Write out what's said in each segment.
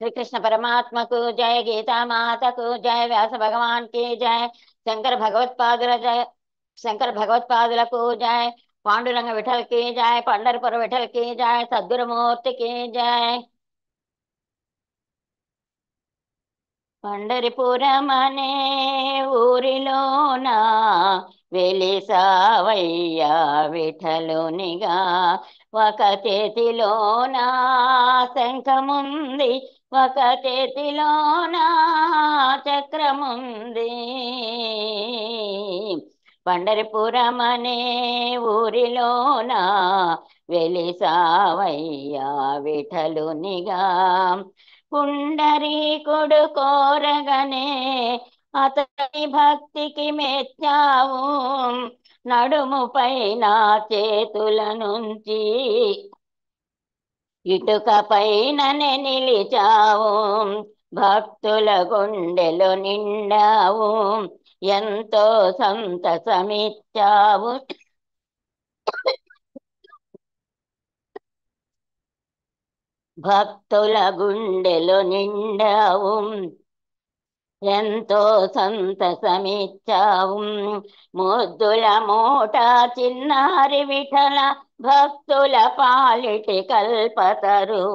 श्री कृष्ण परमात्मा को जय गीता माता को जय व्यास भगवान की जय शंकर भगवत पादुల जय శంకర భగవత్పాదులకు జయ పాండురంగ విఠల్కి జయ పండరపుర విఠల్కి జయ సద్గురుమూర్తికి జయ పండరిపురమనే ఊరిలోన వెలిసావయ్యా విఠలునిగా ఒక చేతిలోన శంఖముంది ఒక చేతిలోన చక్రముంది పండరిపురమనే ఊరిలోన వెలిసావయ్యా విఠలునిగా పుండరీకుడు కోరగనే అతని భక్తికి మెచ్చావు నడుముపై నా చేతుల నుంచి ఇటుక పైననే నిలిచావు భక్తుల గుండెలు నిండావు ఎంతో సంతసమిచ్చావు భక్తుల గుండెలు నిండావు ఎంతో సంతసమిచ్చావు ముద్దుల మూట చిన్నారి విఠల భక్తుల పాలిటి కల్పతరు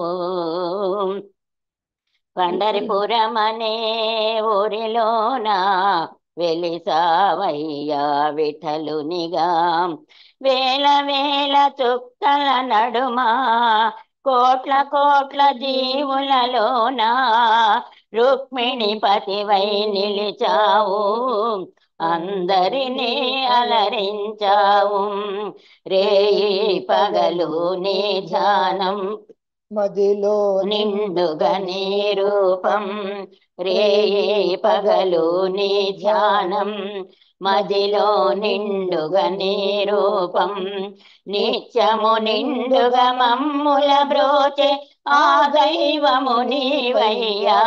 పండరిపురమనే ఊరిలోన వెలిసావయ్యా విఠలునిగా వేల వేల చుక్కల నడుమా కోట్ల కోట్ల జీవులలోన రుక్మిణి పతివై నిలిచావు అందరినీ అలరించావు రేయి పగలు నీ ధ్యానం మదిలో నిండుగా నీ రూపం రేయి పగలు నీ ధ్యానం మదిలో నిండుగా నీ రూపం నిత్యము నిండుగా మమ్ముల బ్రోచే ఆ దైవము నీవయ్యా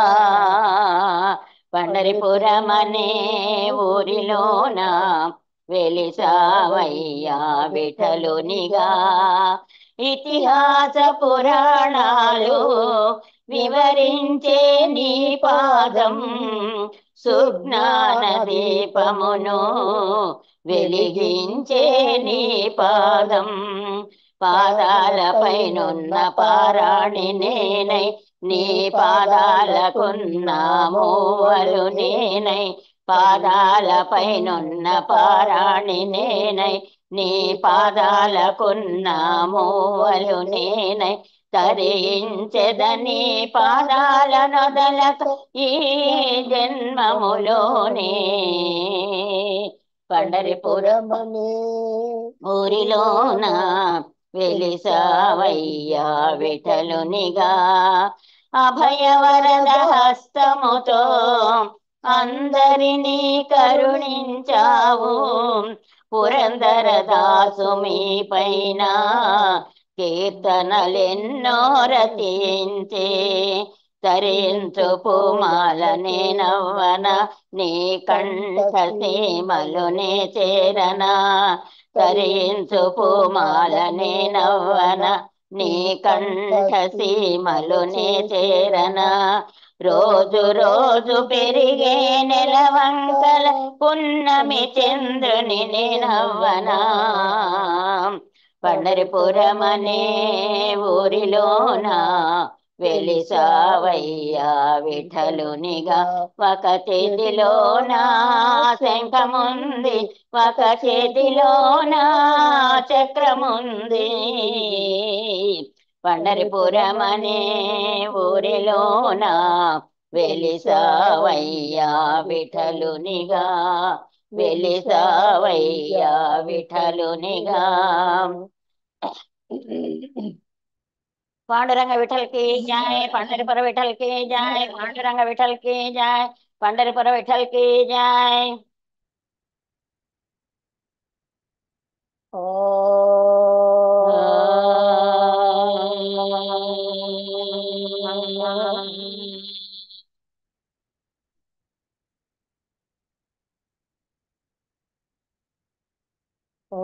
పండరిపురమనే ఊరిలోన వెలిసావయ్యా విఠలునిగా ఇతిహాస పురాణాలు వివరించే నీ పాదం సుజ్ఞాన దీపమును వెలిగించే నీ పాదం పాదాలపైనున్న పారాణి నేనై నీ పాదాలకున్న మూవలు నేనై పాదాలపైనున్న పారాణి నేనై నీ పాదాలకున్న మూవలు నేనై తరించెదని పాదాల నొదలక ఈ జన్మములోనే పండరిపురం పురమనే ఊరిలోన వెలిసావయ్యా విఠలునిగా అభయవరద హస్తముతో అందరినీ కరుణించావు పురందర దాసు మీ పైన కీర్తనలెన్నో రచించే తరించు పూమాలనే నవ్వన నీ కంఠ సీమలునే చేరనా తరించు పూమాలనే నవ్వన నీ కంఠ సీమలునే చేరనా రోజు రోజు పెరిగే నెలవంకల పున్నమి చంద్రుని నవ్వనా పండరిపురమనే ఊరిలోన వెలిసావయ్యా విఠలునిగా ఒక చేతిలోన శంఖముంది ఒక చేతిలోన చక్రముంది పండరిపురమనే ఊరిలోన వెలిసావయ్యా విఠలునిగా వెలిసావయ్యా విఠలునిగా పాండురంగ విఠల్కి జాయ్ పండరిపుర విఠల్కి జాయ్ పాండురంగ విఠల్కి జాయ్ పండరిపుర విఠల్కి జాయ్ ఆ ఓ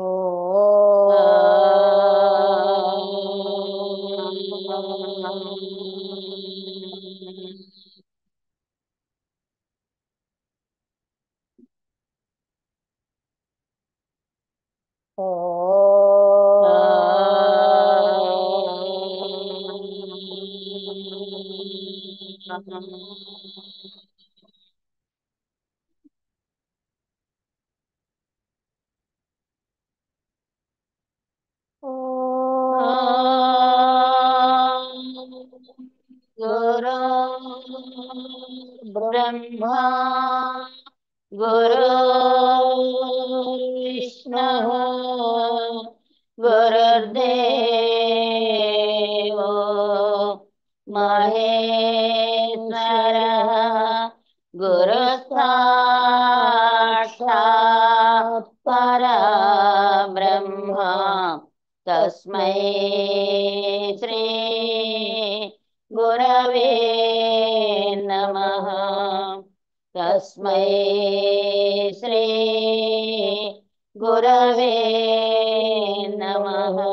గురు బ్రహ్మా గురు విష్ణు గురుర్దేవో మహేశ్వర గురు సాక్షాత్ పరబ్రహ్మ తస్మై శ్రీ గురవే నమః తస్మై శ్రీ గురవే నమః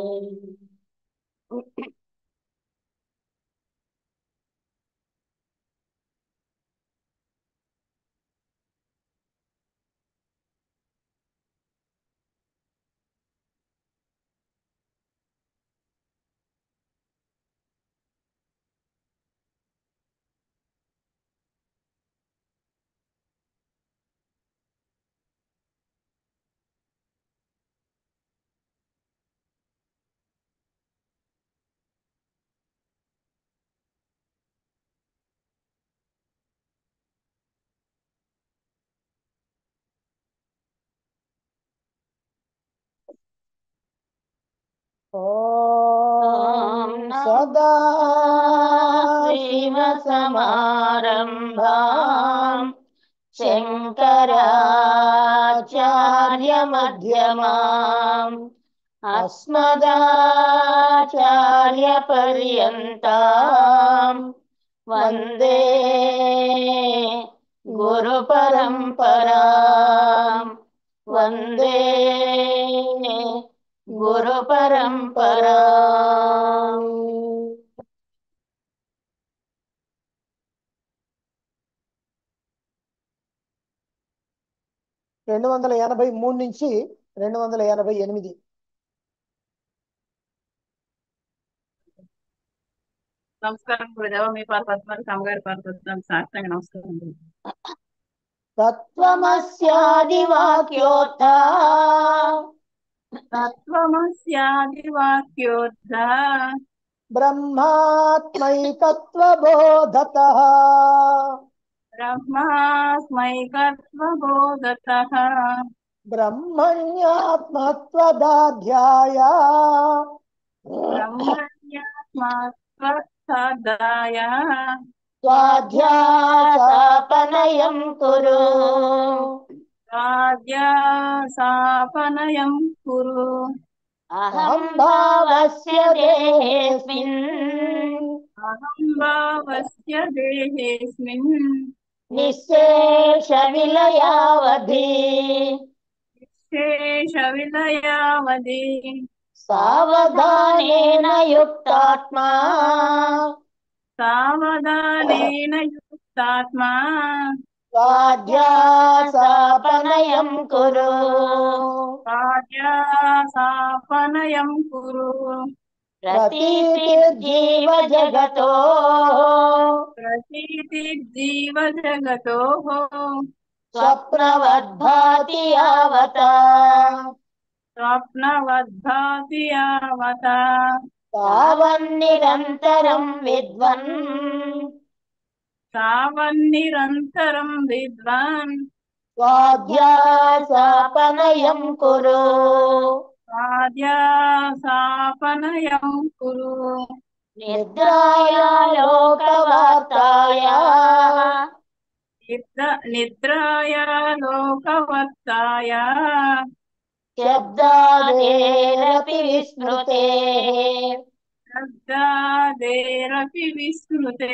ఓం సదా శివసమారంభాం శంకరాచార్యమధ్యమాం అస్మదాచార్యపర్యంతాం వందే గురుపరంపరాం వందే గురుపరంపరా రెండు వందల ఎనభై మూడు నుంచి రెండు వందల ఎనభై ఎనిమిది నమస్కారం గురుదేవ మీ పాత పద్మారి అమ్మగారి పాత పద్మారి సాష్టాంగ నమస్కారం గురు. తత్వమస్యాదివాక్యోత్థ తత్వమస్యాది వాక్యోద్ధ బ్రహ్మాత్మైకత్వబోధత బ్రహ్మాస్మైకత్వబోధత బ్రహ్మణ్యాత్మత్వదాధ్యాయ బ్రహ్మణ్యాత్మత్వదాయ స్వాధ్యాసాపనయం కురు రాజ్యాసాపనయం కురు అహం భావస్య దేహేస్మిన్ అహం భావస్య దేహేస్మిన్ నిశేష విలయావధి శేష విలయావధి సావధానేన యుక్తాత్మా సావధానేన యుక్తాత్మా స్వాధ్యాసాపనయం కురు రాజ్యాసాపనయం కురు ప్రతీతిర్జీవ జగతో ప్రతీతి జీవ జగతో స్వప్నవద్భాతి యావత స్వప్నవద్భాతి యావత తావన్నిరంతరం విద్వన్ సావన్నిరంతరం విద్వాన్ స్వాధ్యాసాపనయం కురు రాజ్యాసాపనయం కురు నిద్రాయా లోకవార్తాయా నిద్ర- నిద్రాయ లోకవర్తాయ శబ్దాదేరపి విస్మృతే శబ్దాదేరపి విస్మృతే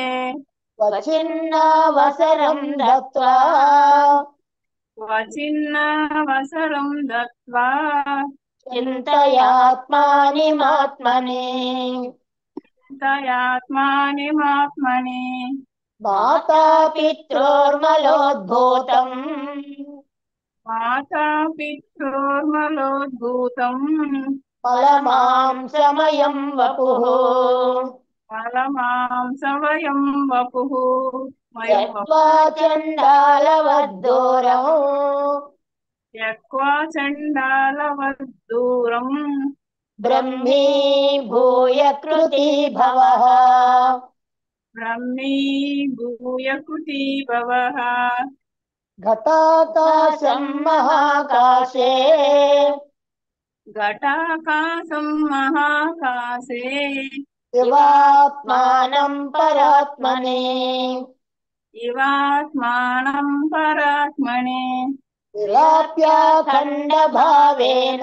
క్వచిన్నవసరం దత్వా క్వచిన్నవసరం దత్వా చింతయాత్మాని మాత్మని తయాత్మాని మాత్మని మాతా పిత్రోర్మలోద్భూతం మాతా పితృర్మలోద్భూతం ఫలమాంసమయం వపుః ఫలమాంసవయం వపుః వయం యత్వా చండాలవద్దూరం త్యక్వా చండాలవద్దూరం బ్రహ్మీ భూయ కృతి భవః బ్రహ్మీ భూయ కృతి భవః ఘటాకాశం మహాకాశే ఘటాకాశం మహాకాశే శివాత్మానం మానం పరాత్మనే ఇవాత్మానం పరాత్మనే విలాప్యాఖండ భావేన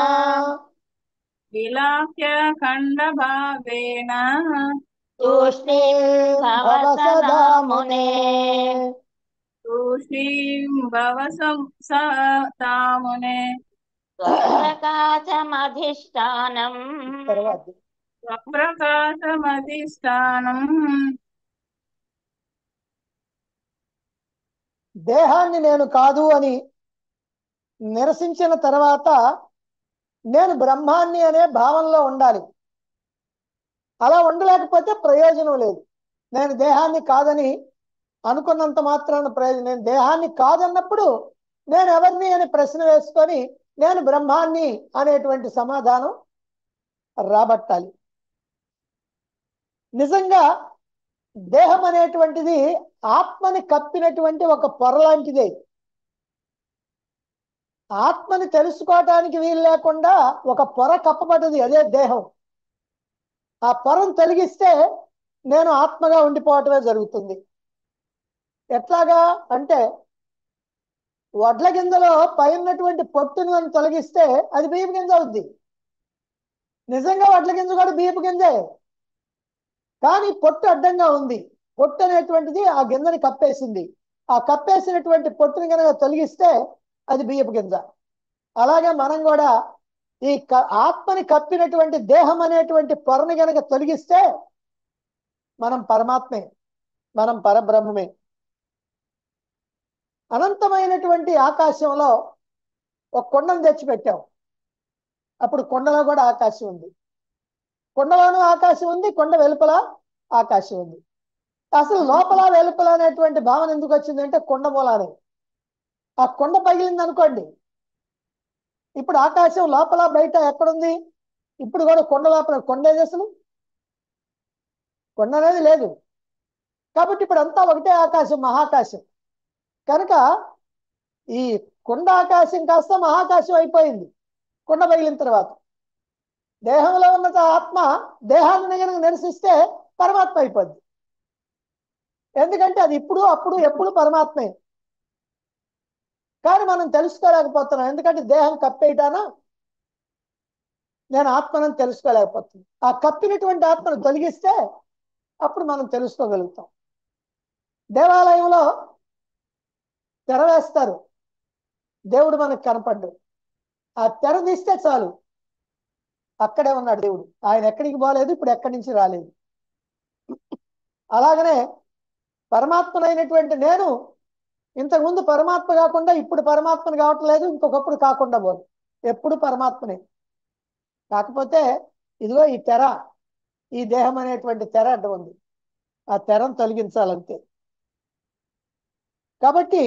విలాప్య ఖండభావేన తూష్ణీం భవ సదా మునే తూష్ణీం భవ తామునే స్వప్రకాశమధిష్టానం తర్వాత స్వప్రకాశమధిష్టానం దేహాన్ని నేను కాదు అని నిరసించిన తర్వాత నేను బ్రహ్మాన్ని అనే భావనలో ఉండాలి అలా ఉండలేకపోతే ప్రయోజనం లేదు నేను దేహాన్ని కాదని అనుకున్నంత మాత్రాన ప్రయోజనం నేను దేహాన్ని కాదన్నప్పుడు నేను ఎవరిని అని ప్రశ్న వేసుకొని నేను బ్రహ్మాన్ని అనేటువంటి సమాధానం రాబట్టాలి నిజంగా దేహం అనేటువంటిది ఆత్మని కప్పినటువంటి ఒక పొర లాంటిదే ఆత్మని తెలుసుకోవటానికి వీలు లేకుండా ఒక పొర కప్పబడ్డది అదే దేహం ఆ పొరను తొలగిస్తే నేను ఆత్మగా ఉండిపోవటమే జరుగుతుంది ఎట్లాగా అంటే వడ్ల గింజలో పైనటువంటి పొట్టును మనం తొలగిస్తే అది బియ్యపు గింజ అవుద్ది నిజంగా వడ్ల గింజ కూడా బియ్యపు గింజే కానీ పొట్టు అడ్డంగా ఉంది పొట్టు అనేటువంటిది ఆ గింజని కప్పేసింది ఆ కప్పేసినటువంటి పొట్టుని కనుక తొలగిస్తే అది బియ్యపు గింజ అలాగే మనం కూడా ఈ క- ఆత్మని కప్పినటువంటి దేహం అనేటువంటి పొరని కనుక తొలగిస్తే మనం పరమాత్మే మనం పరబ్రహ్మమే అనంతమైనటువంటి ఆకాశంలో ఒక కొండను తెచ్చిపెట్టాం అప్పుడు కొండలో కూడా ఆకాశం ఉంది కొండలోనూ ఆకాశం ఉంది కొండ వెలుపల ఆకాశం ఉంది అసలు లోపల వెలుపల అనేటువంటి భావన ఎందుకు వచ్చిందంటే కొండ మూలానే ఆ కొండ పగిలింది అనుకోండి ఇప్పుడు ఆకాశం లోపల బయట ఎక్కడుంది ఇప్పుడు కూడా కొండ లోపల కొండ ఏది అసలు కొండ అనేది లేదు కాబట్టి ఇప్పుడు అంతా ఒకటే ఆకాశం మహాకాశం కనుక ఈ కొండ ఆకాశం కాస్త మహాకాశం అయిపోయింది కొండ పగిలిన తర్వాత దేహంలో ఉన్న ఆత్మ దేహాన్ని కనుక నిరసిస్తే పరమాత్మ అయిపోద్ది ఎందుకంటే అది ఇప్పుడు అప్పుడు ఎప్పుడు పరమాత్మే కానీ మనం తెలుసుకోలేకపోతున్నాం ఎందుకంటే దేహం కప్పేయటానా నేను ఆత్మను తెలుసుకోలేకపోతున్నాను ఆ కప్పినటువంటి ఆత్మను తొలగిస్తే అప్పుడు మనం తెలుసుకోగలుగుతాం దేవాలయంలో తెర వేస్తారు దేవుడు మనకు కనపడ్డు ఆ తెర తీస్తే చాలు అక్కడే ఉన్నాడు దేవుడు ఆయన ఎక్కడికి పోలేదు ఇప్పుడు ఎక్కడి నుంచి రాలేదు అలాగనే పరమాత్మనైనటువంటి నేను ఇంతకుముందు పరమాత్మ కాకుండా ఇప్పుడు పరమాత్మని కావట్లేదు ఇంకొకప్పుడు కాకుండా పోను ఎప్పుడు పరమాత్మనే కాకపోతే ఇదిగో ఈ తెర ఈ దేహం అనేటువంటి తెర అడ్డం ఉంది ఆ తెరను తొలగించాలంతే కాబట్టి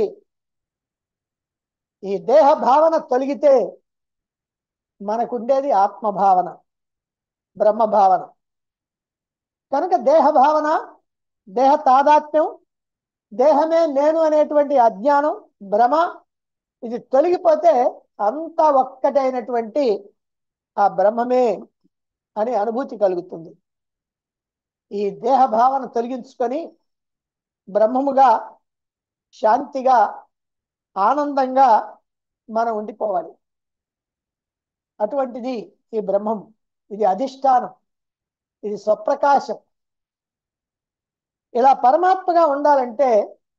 ఈ దేహ భావన తొలగితే మనకుండేది ఆత్మ భావన బ్రహ్మ భావన కనుక దేహ భావన దేహ తాదాత్మ్యం దేహమే నేను అనేటువంటి అజ్ఞానం భ్రమ ఇది తొలగిపోతే అంతా ఒక్కటైనటువంటి ఆ బ్రహ్మమే అనే అనుభూతి కలుగుతుంది ఈ దేహ భావన తొలగించుకొని బ్రహ్మముగా శాంతిగా ఆనందంగా మనం ఉండిపోవాలి అటువంటిది ఈ బ్రహ్మం ఇది అధిష్టానం ఇది స్వప్రకాశం ఇలా పరమాత్మగా ఉండాలంటే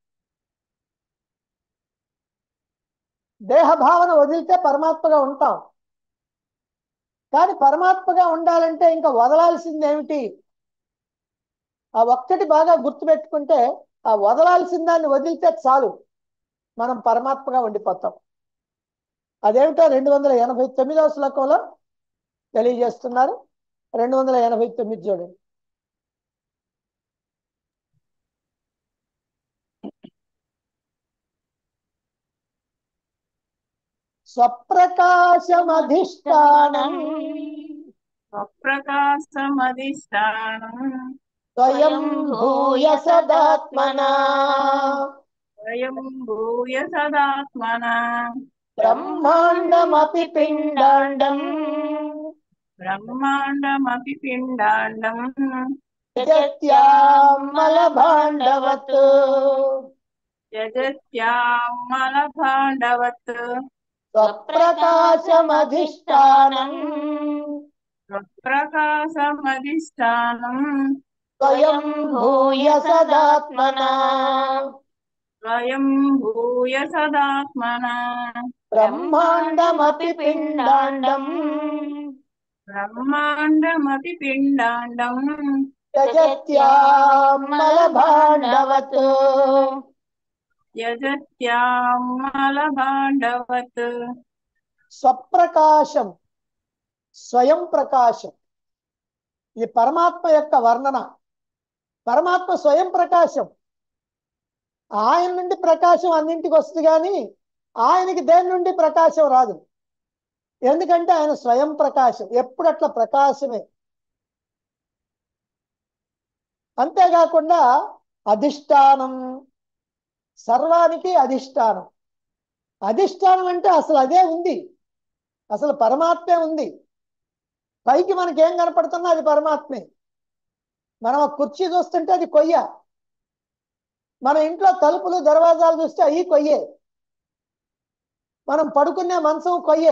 దేహ భావన వదిలితే పరమాత్మగా ఉంటాం కానీ పరమాత్మగా ఉండాలంటే ఇంకా వదలాల్సింది ఏమిటి ఆ ఒక్కటి బాగా గుర్తుపెట్టుకుంటే ఆ వదలాల్సిన దాన్ని వదిలితే చాలు మనం పరమాత్మగా ఉండిపోతాం అదేమిటో రెండు వందల ఎనభై తొమ్మిదవ శ్లోకంలో తెలియజేస్తున్నారు రెండు వందల ఎనభై తొమ్మిది చూడండి స్వప్రకాశమధిష్టానం స్వప్రకాశమధిష్టానం స్వయం భూయ సదాత్మనా స్వయం భూయ సదాత్మన బ్రహ్మాండమపి పిండాండం బ్రహ్మాండమపి పిండాండం జగత్యామలభాండవత్ జగత్యామల భాండవత్ స్వప్రకాశమధిష్టానం స్వప్రకాశమధిష్టానం స్వయం భూయ సదాత్మనా స్వయం భూయ సదాత్మన బ్రహ్మాండమపి పిండాండం బ్రహ్మాండమపి పిండాండం జగత్యామలభాండవత్ యజత్యామల భాండవత్ స్వప్రకాశం స్వయం ప్రకాశం ఇది పరమాత్మ యొక్క వర్ణన పరమాత్మ స్వయం ప్రకాశం ఆయన నుండి ప్రకాశం అన్నింటికి వస్తుంది కానీ ఆయనకి దేని నుండి ప్రకాశం రాదు ఎందుకంటే ఆయన స్వయం ప్రకాశం ఎప్పుడు అట్లా ప్రకాశమే అంతేకాకుండా అధిష్టానం సర్వానికి అధిష్టానం అధిష్టానం అంటే అసలు అదే ఉంది అసలు పరమాత్మే ఉంది పైకి మనకి ఏం కనపడుతున్నా అది పరమాత్మే మనం ఆ కుర్చీ చూస్తుంటే అది కొయ్య మన ఇంట్లో తలుపులు దర్వాజాలు చూస్తే అవి కొయ్యే మనం పడుకునే మంచం కొయ్యే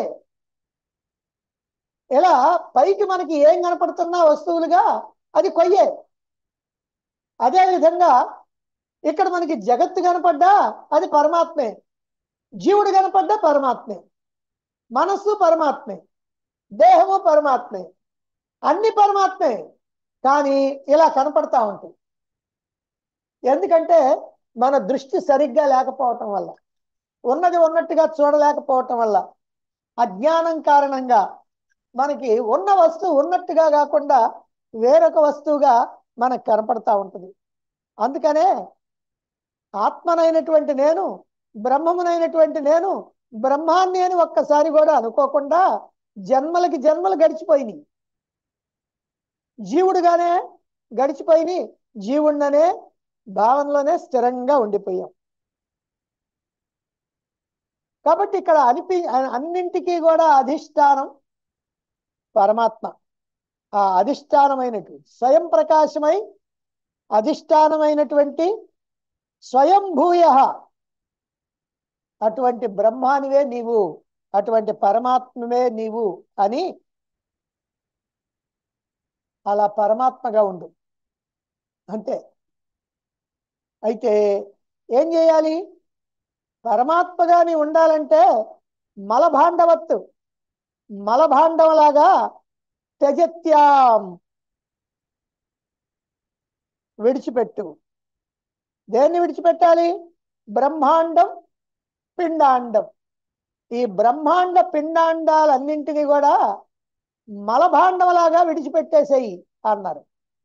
ఇలా పైకి మనకి ఏం కనపడుతున్నా వస్తువులుగా అది కొయ్యే అదే విధంగా ఇక్కడ మనకి జగత్తు కనపడ్డా అది పరమాత్మే జీవుడు కనపడ్డా పరమాత్మే మనస్సు పరమాత్మే దేహము పరమాత్మే అన్ని పరమాత్మే కానీ ఇలా కనపడతా ఉంటాయి ఎందుకంటే మన దృష్టి సరిగ్గా లేకపోవటం వల్ల ఉన్నది ఉన్నట్టుగా చూడలేకపోవటం వల్ల అజ్ఞానం కారణంగా మనకి ఉన్న వస్తువు ఉన్నట్టుగా కాకుండా వేరొక వస్తువుగా మనకు కనపడతా ఉంటుంది అందుకనే ఆత్మనైనటువంటి నేను బ్రహ్మమునైనటువంటి నేను బ్రహ్మాన్ని అని ఒక్కసారి కూడా అనుకోకుండా జన్మలకి జన్మలు గడిచిపోయినాయి జీవుడుగానే గడిచిపోయి జీవుడిననే భావనలోనే స్థిరంగా ఉండిపోయాం కాబట్టి ఇక్కడ అనిపి అన్నింటికీ కూడా అధిష్టానం పరమాత్మ ఆ అధిష్టానమైనటువంటి స్వయం ప్రకాశమై అధిష్టానమైనటువంటి స్వయంభూయ అటువంటి బ్రహ్మానివే నీవు అటువంటి పరమాత్మవే నీవు అని అలా పరమాత్మగా ఉండు అంతే అయితే ఏం చేయాలి పరమాత్మగా నీ ఉండాలంటే మలభాండవత్తు మలభాండవలాగా త్యజత్యాం విడిచిపెట్టు దేన్ని విడిచిపెట్టాలి బ్రహ్మాండం పిండాండం ఈ బ్రహ్మాండ పిండాండాలన్నింటినీ కూడా మలభాండంలాగా విడిచిపెట్టేసేయి అన్నారు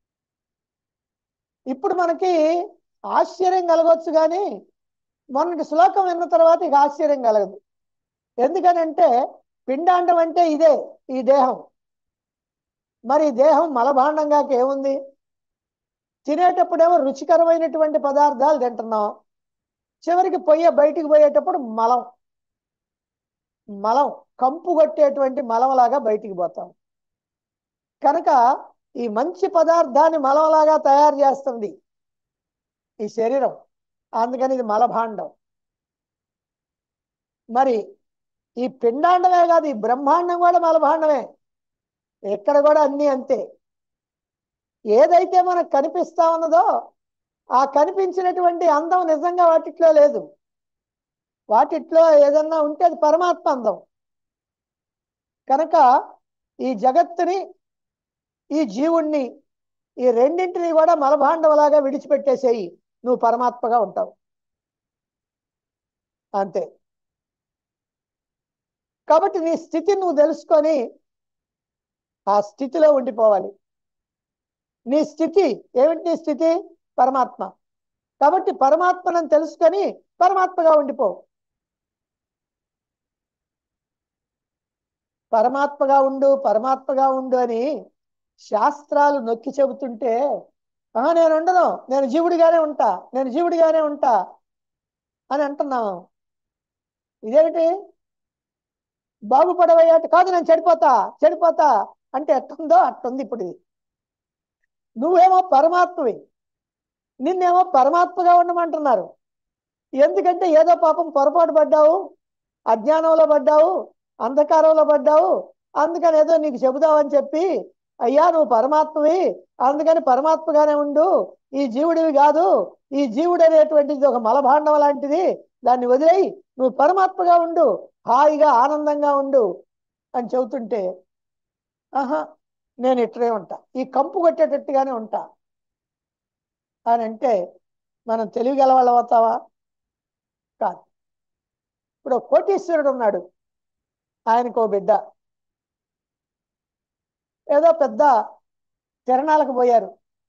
ఇప్పుడు మనకి ఆశ్చర్యం కలగవచ్చు కానీ మొన్నటి శ్లోకం విన్న తర్వాత ఇక ఆశ్చర్యం కలగదు ఎందుకనంటే పిండాండం అంటే ఇదే ఈ దేహం మరి ఈ దేహం మలభాండంగా ఏముంది తినేటప్పుడేమో రుచికరమైనటువంటి పదార్థాలు తింటున్నాం చివరికి పోయే బయటికి పోయేటప్పుడు మలం మలం కంపు కొట్టేటువంటి మలంలాగా బయటికి పోతాం కనుక ఈ మంచి పదార్థాన్ని మలంలాగా తయారు చేస్తుంది ఈ శరీరం అందుకని ఇది మలభాండం మరి ఈ పిండాండమే కాదు ఈ బ్రహ్మాండం కూడా మలభాండమే ఎక్కడ కూడా అన్నీ అంతే ఏదైతే మనకు కనిపిస్తా ఉన్నదో ఆ కనిపించినటువంటి అందం నిజంగా వాటిట్లో లేదు వాటిట్లో ఏదన్నా ఉంటే అది పరమాత్మ అందం కనుక ఈ జగత్తుని ఈ జీవుణ్ణి ఈ రెండింటిని కూడా మలభాండవలాగా విడిచిపెట్టేసేయి నువ్వు పరమాత్మగా ఉంటావు అంతే కాబట్టి నీ స్థితి నువ్వు తెలుసుకొని ఆ స్థితిలో ఉండిపోవాలి నీ స్థితి ఏమిటి నీ స్థితి పరమాత్మ కాబట్టి పరమాత్మను తెలుసుకొని పరమాత్మగా ఉండిపో పరమాత్మగా ఉండు పరమాత్మగా ఉండు అని శాస్త్రాలు నొక్కి చెబుతుంటే ఆ నేను ఉండను నేను జీవుడిగానే ఉంటా నేను జీవుడిగానే ఉంటా అని అంటున్నావు ఇదేమిటి బాగుపడవయ్యాట కాదు నేను చెడిపోతా చెడిపోతా అంటే ఎట్టుందో అట్టుంది ఇప్పుడు ఇది నువ్వేమో పరమాత్మవి నిన్నేమో పరమాత్మగా ఉండమంటున్నారు ఎందుకంటే ఏదో పాపం పొరపాటు పడ్డావు అజ్ఞానంలో పడ్డావు అంధకారంలో పడ్డావు అందుకని ఏదో నీకు చెబుదామని చెప్పి అయ్యా నువ్వు పరమాత్మవి అందుకని పరమాత్మగానే ఉండు ఈ జీవుడివి కాదు ఈ జీవుడు అనేటువంటిది ఒక మలభాండం లాంటిది దాన్ని వదిలేయి నువ్వు పరమాత్మగా ఉండు హాయిగా ఆనందంగా ఉండు అని చెబుతుంటే ఆహా నేను ఇట్లే ఉంటా ఈ కంపు కొట్టేటట్టుగానే ఉంటా అని అంటే మనం తెలివి గలవాళ్ళు అవుతావా కాదు ఇప్పుడు ఒక కోటీశ్వరుడు ఉన్నాడు ఆయనకు ఓ బిడ్డ ఏదో పెద్ద తిరణాలకు పోయారు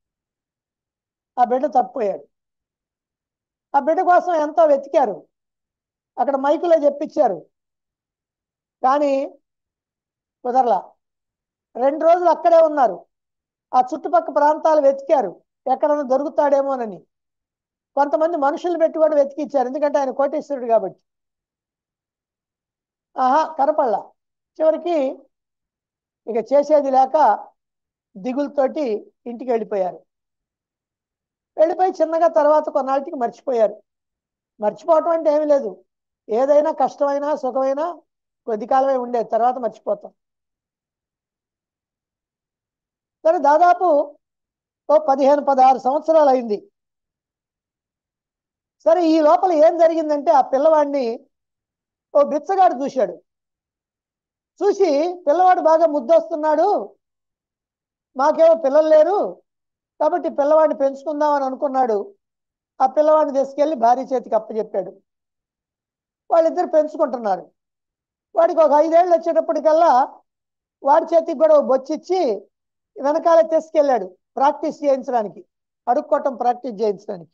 ఆ బిడ్డ తప్పిపోయాడు ఆ బిడ్డ కోసం ఎంతో వెతికారు అక్కడ మైకులో చెప్పించారు కానీ కుదరలా రెండు రోజులు అక్కడే ఉన్నారు ఆ చుట్టుపక్కల ప్రాంతాలు వెతికారు ఎక్కడైనా దొరుకుతాడేమోనని కొంతమంది మనుషులు పెట్టి కూడా వెతికిచ్చారు ఎందుకంటే ఆయన కోటేశ్వరుడు కాబట్టి ఆహా కనపడలా చివరికి ఇక చేసేది లేక దిగులతోటి ఇంటికి వెళ్ళిపోయారు వెళ్ళిపోయి చిన్నగా తర్వాత కొన్నాళ్ళకి మర్చిపోయారు మర్చిపోవటం అంటే ఏమీ లేదు ఏదైనా కష్టమైనా సుఖమైనా కొద్ది కాలమే ఉండేది తర్వాత మర్చిపోతాం సరే దాదాపు ఓ పదిహేను పదహారు సంవత్సరాలు అయింది సరే ఈ లోపల ఏం జరిగిందంటే ఆ పిల్లవాడిని ఓ బిచ్చగాడు చూశాడు చూసి పిల్లవాడు బాగా ముద్దొస్తున్నాడు మాకేమో పిల్లలు లేరు కాబట్టి పిల్లవాడిని పెంచుకుందామని అనుకున్నాడు ఆ పిల్లవాడిని తీసుకెళ్లి భార్య చేతికి అప్పచెప్పాడు వాళ్ళిద్దరు పెంచుకుంటున్నారు వాడికి ఒక ఐదేళ్ళు వచ్చేటప్పటికల్లా వాడి చేతికి కూడా ఓ బొచ్చిచ్చి వెనకాల తీసుకెళ్ళాడు ప్రాక్టీస్ చేయించడానికి అడుక్కోవటం ప్రాక్టీస్ చేయించడానికి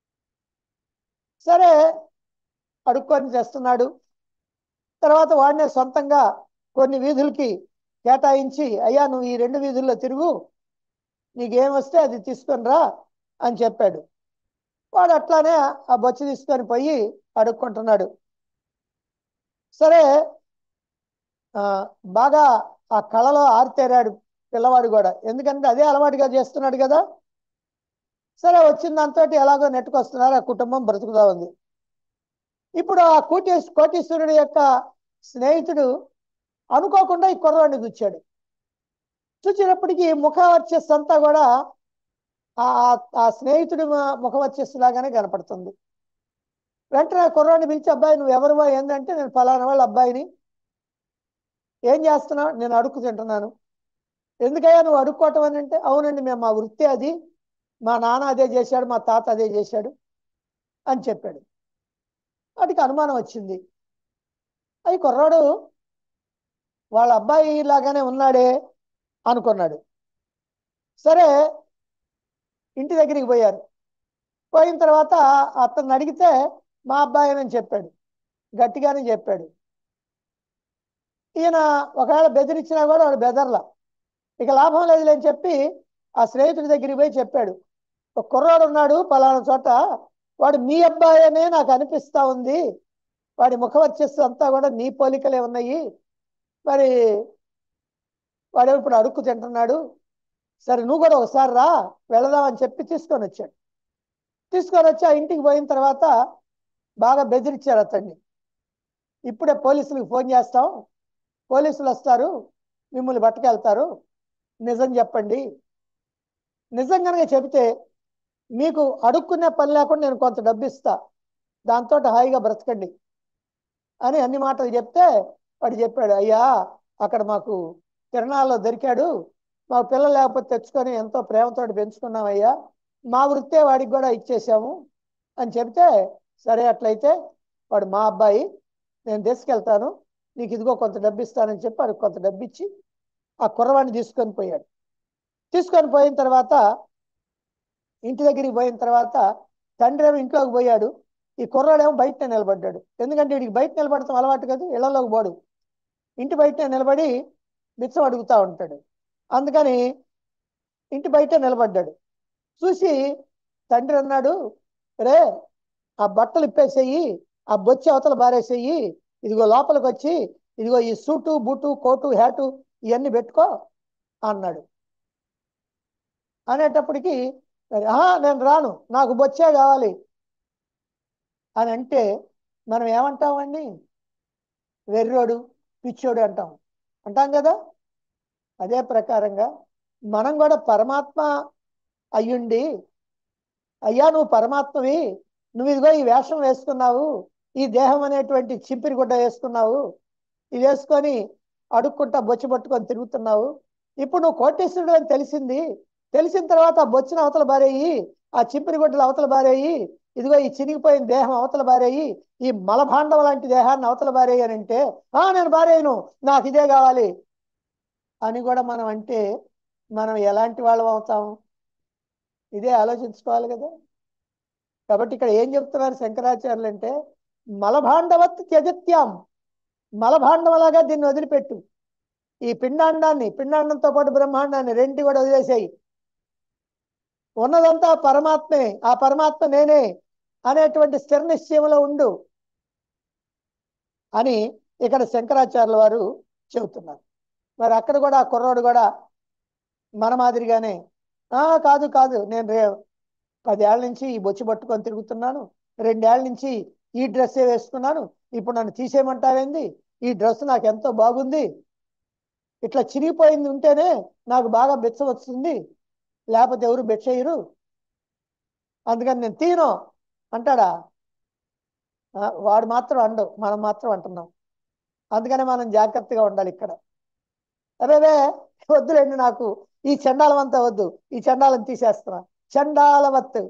సరే అడుక్కొని చేస్తున్నాడు తర్వాత వాడినే సొంతంగా కొన్ని వీధులకి కేటాయించి అయ్యా నువ్వు ఈ రెండు వీధుల్లో తిరుగు నీకేం వస్తే అది తీసుకొని రా అని చెప్పాడు వాడు అట్లానే ఆ బొచ్చు తీసుకొని పోయి అడుక్కుంటున్నాడు సరే ఆ, బాగా ఆ కళలో ఆరితేరాడు పిల్లవాడు కూడా ఎందుకంటే అదే అలవాటుగా చేస్తున్నాడు కదా సరే వచ్చిన దాంతో ఎలాగో నెట్టుకొస్తున్నారు ఆ కుటుంబం బ్రతుకుతా ఉంది ఇప్పుడు ఆ కోటి కోటీశ్వరుడు యొక్క స్నేహితుడు అనుకోకుండా ఈ కుర్రవాడిని చూచాడు చూచినప్పటికీ ముఖ వర్చస్సు అంతా కూడా ఆ ఆ స్నేహితుడి మ- ముఖ వర్చస్సు లాగానే కనపడుతుంది వెంటనే ఆ కుర్రవాడిని పిలిచి అబ్బాయి నువ్వు ఎవరు ఏంటంటే నేను ఫలానా వాళ్ళ అబ్బాయిని ఏం చేస్తున్నావు నేను అడుక్కు తింటున్నాను ఎందుకయ్యా నువ్వు అడుక్కోవటం అని అంటే అవునండి మేము మా వృత్తి అది మా నాన్న అదే చేశాడు మా తాత అదే చేశాడు అని చెప్పాడు వాటికి అనుమానం వచ్చింది అవి కుర్రాడు వాళ్ళ అబ్బాయి లాగానే ఉన్నాడే అనుకున్నాడు సరే ఇంటి దగ్గరికి పోయారు పోయిన తర్వాత అతన్ని అడిగితే మా అబ్బాయి అని చెప్పాడు గట్టిగానే చెప్పాడు ఈయన ఒకవేళ బెదిరించినా కూడా వాడు బెదర్లా ఇక లాభం లేదులే అని చెప్పి ఆ స్నేహితుడి దగ్గరికి పోయి చెప్పాడు ఒక కుర్రాడు ఉన్నాడు పలానా చోట వాడు మీ అబ్బాయి అనే నాకు అనిపిస్తా ఉంది వాడి ముఖ వచ్చేసి అంతా కూడా నీ పోలికలే ఉన్నాయి మరి వాడు ఇప్పుడు అడుక్కు తింటున్నాడు సరే నువ్వు కూడా ఒకసారి రా వెళదాం అని చెప్పి తీసుకొని వచ్చాడు తీసుకొని వచ్చి ఆ ఇంటికి పోయిన తర్వాత బాగా బెదిరించారు అతన్ని ఇప్పుడే పోలీసులకు ఫోన్ చేస్తాం పోలీసులు వస్తారు మిమ్మల్ని పట్టుకెళ్తారు నిజం చెప్పండి నిజం కనుక చెబితే మీకు అడుక్కునే పని లేకుండా నేను కొంత డబ్బు ఇస్తా దాంతో హాయిగా బ్రతకండి అని అన్ని మాటలు చెప్తే వాడు చెప్పాడు అయ్యా అక్కడ మాకు తిరణాల్లో దొరికాడు మా పిల్లలు లేకపోతే తెచ్చుకొని ఎంతో ప్రేమతో పెంచుకున్నాం అయ్యా మా వృత్తే వాడికి కూడా ఇచ్చేసాము అని చెప్తే సరే అట్లయితే వాడు మా అబ్బాయి నేను తీసుకెళ్తాను నీకు ఇదిగో కొంత డబ్బు ఇస్తానని చెప్పి వాడికి కొంత డబ్బు ఇచ్చి ఆ కుర్రవాడిని తీసుకొని పోయాడు తీసుకొని పోయిన తర్వాత ఇంటి దగ్గరికి పోయిన తర్వాత తండ్రి ఏమో ఇంట్లోకి పోయాడు ఈ కుర్రాడేమో బయటనే నిలబడ్డాడు ఎందుకంటే వీడికి బయట నిలబడతాం అలవాటు కదా ఇళ్లలోకి పోడు ఇంటి బయటనే నిలబడి బిచ్చం అడుగుతా ఉంటాడు అందుకని ఇంటి బయట నిలబడ్డాడు చూసి తండ్రి అన్నాడు రే ఆ బట్టలు ఇప్పేసేయి ఆ బొచ్చి అవతల బారేసేయి ఇదిగో లోపలికి వచ్చి ఇదిగో ఈ సూటు బూటు కోటు హ్యాటు ఇవన్నీ పెట్టుకో అన్నాడు అనేటప్పటికి మరి, "ఆహా, నేను రాను నాకు బొచ్చే కావాలి అని అంటే మనం ఏమంటామండి వెర్రోడు పిచ్చోడు అంటాం అంటాం కదా అదే ప్రకారంగా మనం కూడా పరమాత్మ అయ్యుండి అయ్యా నువ్వు పరమాత్మవి నువ్వు ఇదిగో ఈ వేషం వేసుకున్నావు ఈ దేహం అనేటువంటి చింపిరి గుడ్డ వేసుకున్నావు ఇది వేసుకొని అడుక్కుంటా బొచ్చు పట్టుకొని తిరుగుతున్నావు ఇప్పుడు నువ్వు కోటేశ్వరుడు అని తెలిసింది తెలిసిన తర్వాత ఆ బొచ్చిన అవతల బారేయి ఆ చింపిరి గుడ్డలు అవతల బారేయి ఇదిగో ఈ చినిగిపోయిన దేహం అవతల బారేయి ఈ మలభాండం లాంటి దేహాన్ని అవతల బారేయి అని అంటే ఆ నేను బారేయను నాకు ఇదే కావాలి అని కూడా మనం అంటే మనం ఎలాంటి వాళ్ళం అవుతాం ఇదే ఆలోచించుకోవాలి కదా కాబట్టి ఇక్కడ ఏం చెప్తున్నారు శంకరాచార్యులు అంటే మలభాండవత్ త్యజత్యాం మలభాండవలాగా దీన్ని వదిలిపెట్టు ఈ పిండాండాన్ని పిండాండంతో పాటు బ్రహ్మాండాన్ని రెంటి కూడా వదిలేసాయి ఉన్నదంతా పరమాత్మే ఆ పరమాత్మ నేనే అనేటువంటి స్థిర నిశ్చయంలో ఉండు అని ఇక్కడ శంకరాచార్యుల వారు చెబుతున్నారు మరి అక్కడ కూడా ఆ కుర్రోడు కూడా మన మాదిరిగానే ఆ కాదు కాదు నేను రే పదేళ్ల నుంచి ఈ బొచ్చు పట్టుకొని తిరుగుతున్నాను రెండేళ్ల నుంచి ఈ డ్రెస్సే వేసుకున్నాను ఇప్పుడు నన్ను తీసేయమంటారేంది ఈ డ్రెస్ నాకు ఎంతో బాగుంది ఇట్లా చిరిగిపోయింది ఉంటేనే నాకు బాగా బెచ్చ వస్తుంది లేకపోతే ఎవరు బెచ్చయ్యరు అందుకని నేను తీను అంటాడా ఆ, వాడు మాత్రం అండవు మనం మాత్రం అంటున్నాం అందుకనే మనం జాగ్రత్తగా ఉండాలి ఇక్కడ అరేవే వద్దులేండి నాకు ఈ చండాలం అంతా వద్దు ఈ చండాలం తీసేస్తున్నా చండాలవత్తు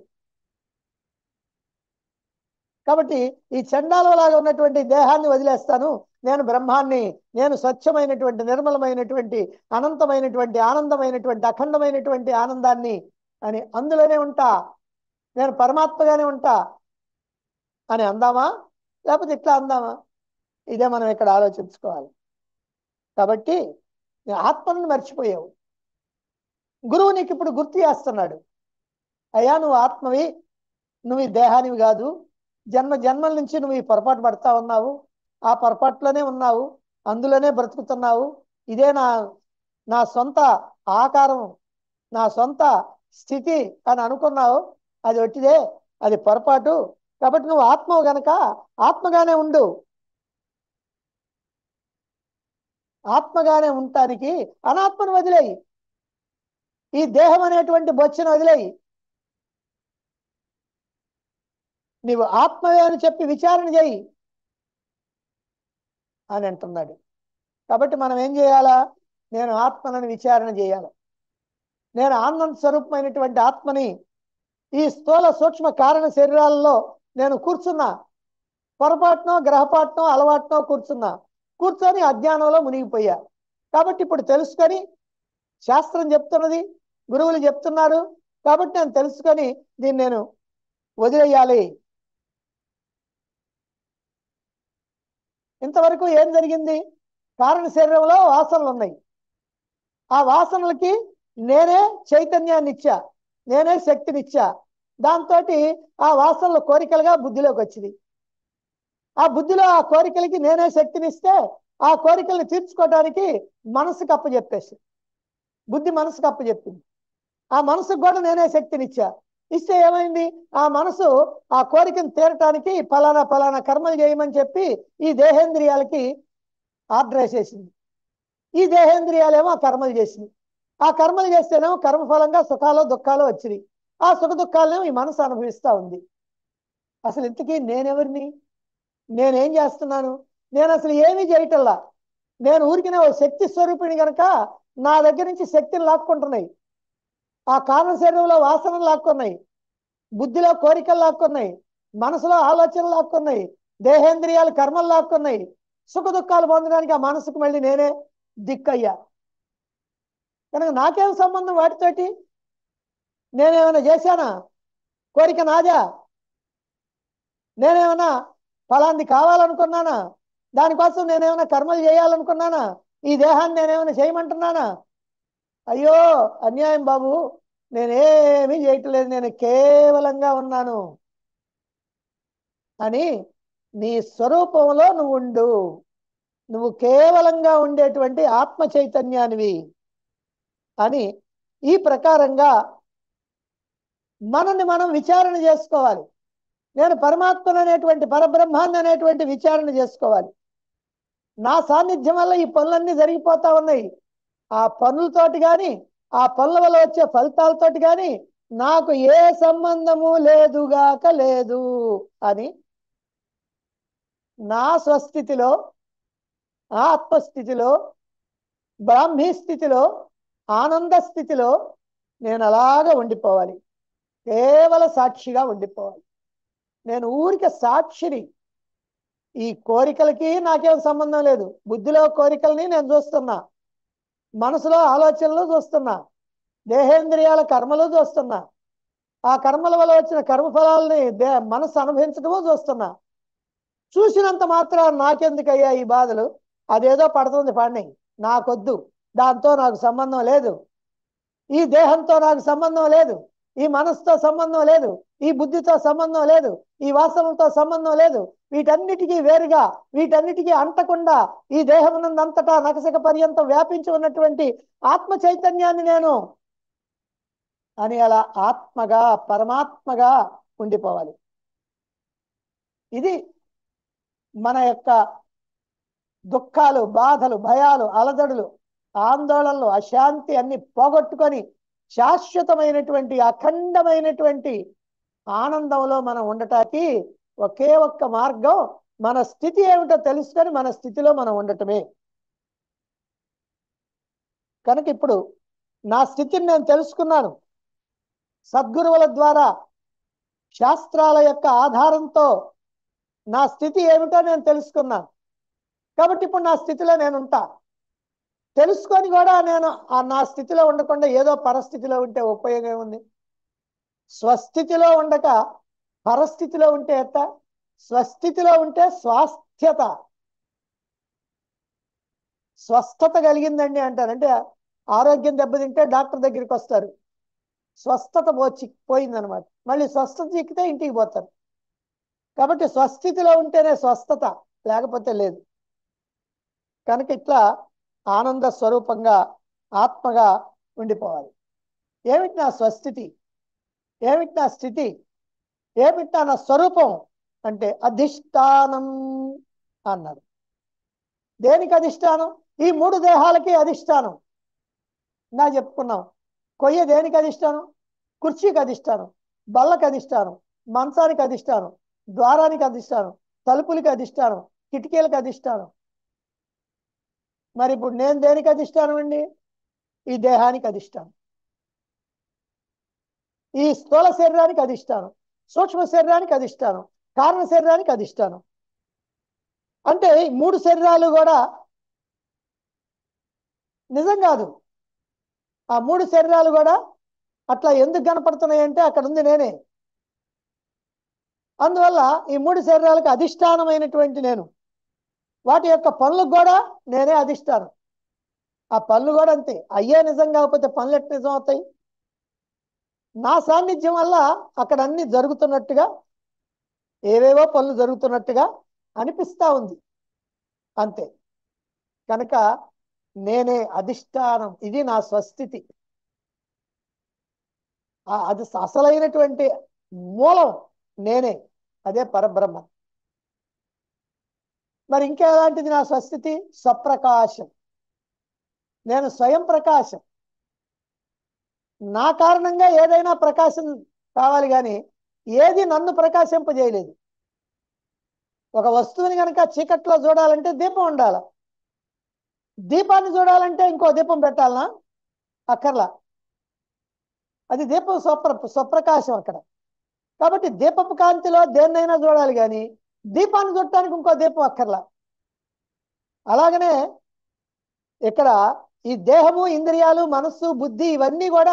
కాబట్టి ఈ చండాలంలాగా ఉన్నటువంటి దేహాన్ని వదిలేస్తాను నేను బ్రహ్మాన్ని నేను స్వచ్ఛమైనటువంటి నిర్మలమైనటువంటి అనంతమైనటువంటి ఆనందమైనటువంటి అఖండమైనటువంటి ఆనందాన్ని అని అందులోనే ఉంటా నేను పరమాత్మగానే ఉంటా అని అందామా లేకపోతే ఇట్లా అందామా ఇదే మనం ఇక్కడ ఆలోచించుకోవాలి కాబట్టి నీ ఆత్మను మర్చిపోయావు గురువు నీకు ఇప్పుడు గుర్తు చేస్తున్నాడు అయ్యా నువ్వు ఆత్మవి నువ్వు ఈ దేహానివి కాదు జన్మ జన్మల నుంచి నువ్వు ఈ పొరపాటు పడతా ఉన్నావు ఆ పొరపాటులోనే ఉన్నావు అందులోనే బ్రతుకుతున్నావు ఇదే నా నా సొంత ఆకారం నా సొంత స్థితి అని అనుకున్నావు అది ఒట్టిదే అది పొరపాటు కాబట్టి నువ్వు ఆత్మవు గనక ఆత్మగానే ఉండు ఆత్మగానే ఉండటానికి అనాత్మను వదిలేయి ఈ దేహం అనేటువంటి బొచ్చును వదిలేయి నీవు ఆత్మవే అని చెప్పి విచారణ చేయి అని అంటున్నాడు కాబట్టి మనం ఏం చేయాలా నేను ఆత్మనని విచారణ చేయాలి నేను ఆనంద స్వరూపమైనటువంటి ఆత్మని ఈ స్థూల సూక్ష్మ కారణ శరీరాలలో నేను కూర్చున్నా పొరపాటునో గ్రహపాటునో అలవాటునో కూర్చున్నా కూర్చొని అజ్ఞానంలో మునిగిపోయా కాబట్టి ఇప్పుడు తెలుసుకొని శాస్త్రం చెప్తున్నది గురువులు చెప్తున్నారు కాబట్టి నేను తెలుసుకొని దీన్ని నేను వదిలేయాలి ఇంతవరకు ఏం జరిగింది కారణ శరీరంలో వాసనలు ఉన్నాయి ఆ వాసనలకి నేనే చైతన్యాన్ని ఇచ్చా నేనే శక్తినిచ్చా దాంతో ఆ వాసనలు కోరికలుగా బుద్ధిలోకి వచ్చింది ఆ బుద్ధిలో ఆ కోరికలకి నేనే శక్తినిస్తే ఆ కోరికల్ని తీర్చుకోవడానికి మనసుకు అప్పచెప్పేసి బుద్ధి మనసుకు అప్పచెప్పింది ఆ మనసుకు కూడా నేనే శక్తినిచ్చా ఇస్తే ఏమైంది ఆ మనసు ఆ కోరికను తీరటానికి ఫలానా ఫలానా కర్మలు చేయమని చెప్పి ఈ దేహేంద్రియాలకి ఆర్డర్ వేసేసింది ఈ దేహేంద్రియాలేమో ఆ కర్మలు చేసింది ఆ కర్మలు చేస్తేనేమో కర్మఫలంగా సుఖాలు దుఃఖాలు వచ్చినాయి ఆ సుఖ దుఃఖాలనేమో ఈ మనసు అనుభవిస్తూ ఉంది అసలు ఇంతకీ నేనెవరిని నేనేం చేస్తున్నాను నేను అసలు ఏమీ చేయటల్లా నేను ఊరికినే ఓ శక్తి స్వరూపిణి గనక నా దగ్గర నుంచి శక్తిని లాక్కుంటున్నాయి ఆ కారణ శరీరంలో వాసనలు లాక్కున్నాయి బుద్ధిలో కోరికలు లాక్కున్నాయి మనసులో ఆలోచనలు లాక్కున్నాయి దేహేంద్రియాలు కర్మలు లాక్కున్నాయి సుఖ దుఃఖాలు పొందడానికి ఆ మనసుకు మళ్ళీ నేనే దిక్కయ్యా కనుక నాకేం సంబంధం వాటితోటి నేనేమైనా చేశానా కోరిక నాదా నేనేమైనా ఫలాంది కావాలనుకున్నానా దానికోసం నేనేమైనా కర్మలు చేయాలనుకున్నానా ఈ దేహాన్ని నేనేమైనా చేయమంటున్నానా అయ్యో అన్యాయం బాబు నేనేమీ చేయట్లేదు నేను కేవలంగా ఉన్నాను అని నీ స్వరూపంలో నువ్వు ఉండు నువ్వు కేవలంగా ఉండేటువంటి ఆత్మ చైతన్యానివి అని ఈ ప్రకారంగా మనల్ని మనం విచారణ చేసుకోవాలి నేను పరమాత్మను అనేటువంటి పరబ్రహ్మాన్ని అనేటువంటి విచారణ చేసుకోవాలి నా సాన్నిధ్యం వల్ల ఈ పనులన్నీ జరిగిపోతా ఉన్నాయి ఆ పనులతోటి కానీ ఆ పనుల వల్ల వచ్చే ఫలితాలతోటి కానీ నాకు ఏ సంబంధము లేదుగాక లేదు అని నా స్వస్థితిలో ఆత్మస్థితిలో బ్రాహ్మీ స్థితిలో ఆనంద స్థితిలో నేను అలాగా ఉండిపోవాలి కేవల సాక్షిగా ఉండిపోవాలి నేను ఊరికే సాక్షిని ఈ కోరికలకి నాకేం సంబంధం లేదు బుద్ధిలో కోరికల్ని నేను చూస్తున్నా మనసులో ఆలోచనలు చూస్తున్నా దేహేంద్రియాల కర్మలు చూస్తున్నా ఆ కర్మల వల్ల వచ్చిన కర్మఫలాలని దే మనసు అనుభవించడము చూస్తున్నా చూసినంత మాత్రం నాకెందుకయ్యా ఈ బాధలు అదేదో పడుతుంది పడినాయి నాకొద్దు దాంతో నాకు సంబంధం లేదు ఈ దేహంతో నాకు సంబంధం లేదు ఈ మనసుతో సంబంధం లేదు ఈ బుద్ధితో సంబంధం లేదు ఈ వాసనలతో సంబంధం లేదు వీటన్నిటికీ వేరుగా వీటన్నిటికీ అంటకుండా ఈ దేహమునందంతటా నకసక పర్యంతం వ్యాపించి ఉన్నటువంటి ఆత్మ చైతన్యాన్ని నేను అని అలా ఆత్మగా పరమాత్మగా ఉండిపోవాలి ఇది మన యొక్క దుఃఖాలు బాధలు భయాలు అలజడులు ఆందోళనలు అశాంతి అన్ని పోగొట్టుకొని శాశ్వతమైనటువంటి అఖండమైనటువంటి ఆనందంలో మనం ఉండటానికి ఒకే ఒక్క మార్గం మన స్థితి ఏమిటో తెలుసుకొని మన స్థితిలో మనం ఉండటమే కనుక ఇప్పుడు నా స్థితిని నేను తెలుసుకున్నాను సద్గురువుల ద్వారా శాస్త్రాల యొక్క ఆధారంతో నా స్థితి ఏమిటో నేను తెలుసుకున్నాను కాబట్టి ఇప్పుడు నా స్థితిలో నేను ఉంటా తెలుసుకొని కూడా నేను ఆ నా స్థితిలో ఉండకుండా ఏదో పరిస్థితిలో ఉంటే ఉపయోగం ఉంది స్వస్థితిలో ఉండక పరస్థితిలో ఉంటే ఎట్ట స్వస్థితిలో ఉంటే స్వాస్థ్యత స్వస్థత కలిగిందండి అంటారు అంటే ఆరోగ్యం దెబ్బతింటే డాక్టర్ దగ్గరికి వస్తారు స్వస్థత పోచి పోయిందనమాట మళ్ళీ స్వస్థత చిక్కితే ఇంటికి పోతారు కాబట్టి స్వస్థితిలో ఉంటేనే స్వస్థత లేకపోతే లేదు కనుక ఇట్లా ఆనంద స్వరూపంగా ఆత్మగా ఉండిపోవాలి ఏమిటి నా స్వస్థితి ఏమిటి నా స్థితి ఏమిటి నా స్వరూపం అంటే అధిష్టానం అన్నారు దేనికి అధిష్టానం ఈ మూడు దేహాలకి అధిష్టానం నా చెప్పుకున్నాం కొయ్య దేనికి అధిష్టానం కుర్చీకి అధిష్టానం బల్లకి అధిష్టానం మంచానికి అధిష్టానం ద్వారానికి అధిష్టానం తలుపులకి అధిష్టానం కిటికీలకు అధిష్టానం మరి ఇప్పుడు నేను దేనికి అధిష్టానం అండి ఈ దేహానికి అధిష్టానం ఈ స్థూల శరీరానికి అధిష్టానం సూక్ష్మ శరీరానికి అధిష్టానం కారణ శరీరానికి అధిష్టానం అంటే ఈ మూడు శరీరాలు కూడా నిజం కాదు ఆ మూడు శరీరాలు కూడా అట్లా ఎందుకు కనపడుతున్నాయి అంటే అక్కడ ఉంది నేనే అందువల్ల ఈ మూడు శరీరాలకు అధిష్టానమైనటువంటి నేను వాటి యొక్క పనులకు కూడా నేనే అధిష్టానం ఆ పనులు కూడా అంతే అయ్యే నిజం కాకపోతే పనులు ఎట్లా నిజం అవుతాయి నా సాన్నిధ్యం వల్ల అక్కడ అన్ని జరుగుతున్నట్టుగా ఏవేవో పనులు జరుగుతున్నట్టుగా అనిపిస్తా ఉంది అంతే కనుక నేనే అధిష్టానం ఇది నా స్వస్థితి ఆ- అది అసలైనటువంటి మూలం నేనే అదే పరబ్రహ్మ మరి ఇంకెలాంటిది నా స్వస్థితి స్వప్రకాశం నేను స్వయం ప్రకాశం నా కారణంగా ఏదైనా ప్రకాశం కావాలి కానీ ఏది నన్ను ప్రకాశింపజేయలేదు ఒక వస్తువుని కనుక చీకట్లో చూడాలంటే దీపం ఉండాల దీపాన్ని చూడాలంటే ఇంకో దీపం పెట్టాలనా అక్కర్లా అది దీపం స్వప్ర స్వప్రకాశం అక్కడ కాబట్టి దీపపు కాంతిలో దేన్నైనా చూడాలి కానీ దీపాన్ని చూడటానికి ఇంకో దీపం అక్కర్లా అలాగనే ఇక్కడ ఈ దేహము ఇంద్రియాలు మనస్సు బుద్ధి ఇవన్నీ కూడా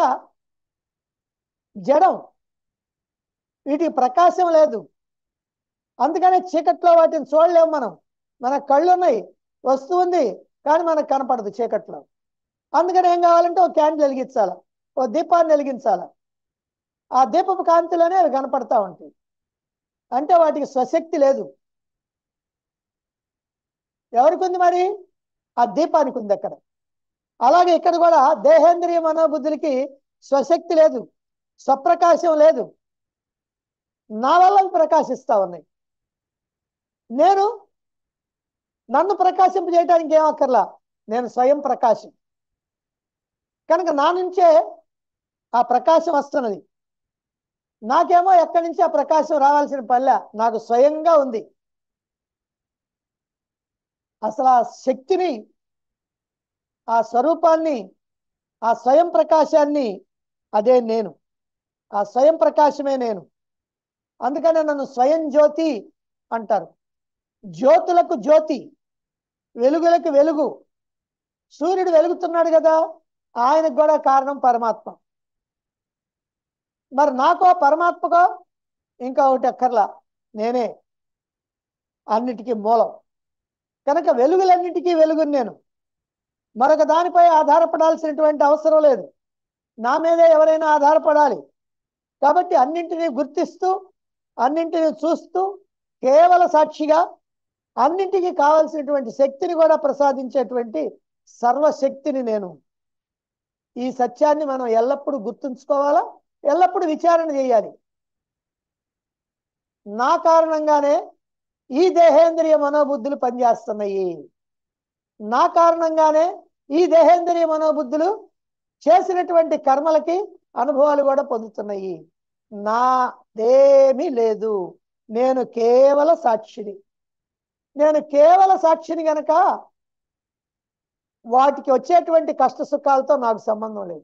జడం వీటికి ప్రకాశం లేదు అందుకనే చీకట్లో వాటిని చూడలేము మనం మన కళ్ళు ఉన్నాయి వస్తువు ఉంది కానీ మనకు కనపడదు చీకట్లో అందుకని ఏం కావాలంటే ఒక క్యాండిల్ వెలిగించాల ఓ దీపాన్ని వెలిగించాల ఆ దీపపు కాంతిలోనే అవి కనపడతా ఉంటాయి అంటే వాటికి స్వశక్తి లేదు ఎవరికి ఉంది మరి ఆ దీపానికి ఉంది అక్కడ అలాగే ఇక్కడ కూడా దేహేంద్రియ మనోబుద్ధులకి స్వశక్తి లేదు స్వప్రకాశం లేదు నా వల్ల అవి ప్రకాశిస్తా ఉన్నాయి నేను నన్ను ప్రకాశింపజేయడానికి ఏం అక్కర్లా నేను స్వయం ప్రకాశం కనుక నా నుంచే ఆ ప్రకాశం వస్తున్నది నాకేమో ఎక్కడి నుంచి ఆ ప్రకాశం రావాల్సిన పల్లె నాకు స్వయంగా ఉంది అసలు ఆ శక్తిని ఆ స్వరూపాన్ని ఆ స్వయం ప్రకాశాన్ని అదే నేను ఆ స్వయం ప్రకాశమే నేను అందుకనే నన్ను స్వయం జ్యోతి అంటారు జ్యోతులకు జ్యోతి వెలుగులకు వెలుగు సూర్యుడు వెలుగుతున్నాడు కదా ఆయనకు కూడా కారణం పరమాత్మ మరి నాకో పరమాత్మకో ఇంకా ఒకటి అక్కర్లా నేనే అన్నిటికీ మూలం కనుక వెలుగులన్నిటికీ వెలుగుని నేను మరొక దానిపై ఆధారపడాల్సినటువంటి అవసరం లేదు నా మీదే ఎవరైనా ఆధారపడాలి కాబట్టి అన్నింటినీ గుర్తిస్తూ అన్నింటినీ చూస్తూ కేవల సాక్షిగా అన్నింటికి కావలసినటువంటి శక్తిని కూడా ప్రసాదించేటువంటి సర్వశక్తిని నేను ఈ సత్యాన్ని మనం ఎల్లప్పుడూ గుర్తుంచుకోవాలా ఎల్లప్పుడూ విచారణ చేయాలి నా కారణంగానే ఈ దేహేంద్రియ మనోబుద్ధులు పనిచేస్తున్నాయి నా కారణంగానే ఈ దేహేంద్రియ మనోబుద్ధులు చేసినటువంటి కర్మలకి అనుభవాలు కూడా పొందుతున్నాయి నాదేమీ లేదు నేను కేవల సాక్షిని నేను కేవల సాక్షిని గనక వాటికి వచ్చేటువంటి కష్ట సుఖాలతో నాకు సంబంధం లేదు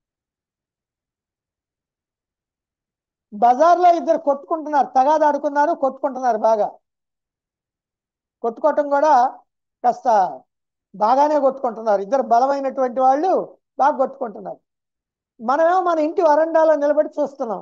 బజార్లో ఇద్దరు కొట్టుకుంటున్నారు తగాదాడుకున్నారు కొట్టుకుంటున్నారు బాగా కొట్టుకోవటం కూడా కాస్త బాగానే కొట్టుకుంటున్నారు ఇద్దరు బలమైనటువంటి వాళ్ళు బాగా కొట్టుకుంటున్నారు మనమేమో మన ఇంటి వరండాలో నిలబడి చూస్తున్నాం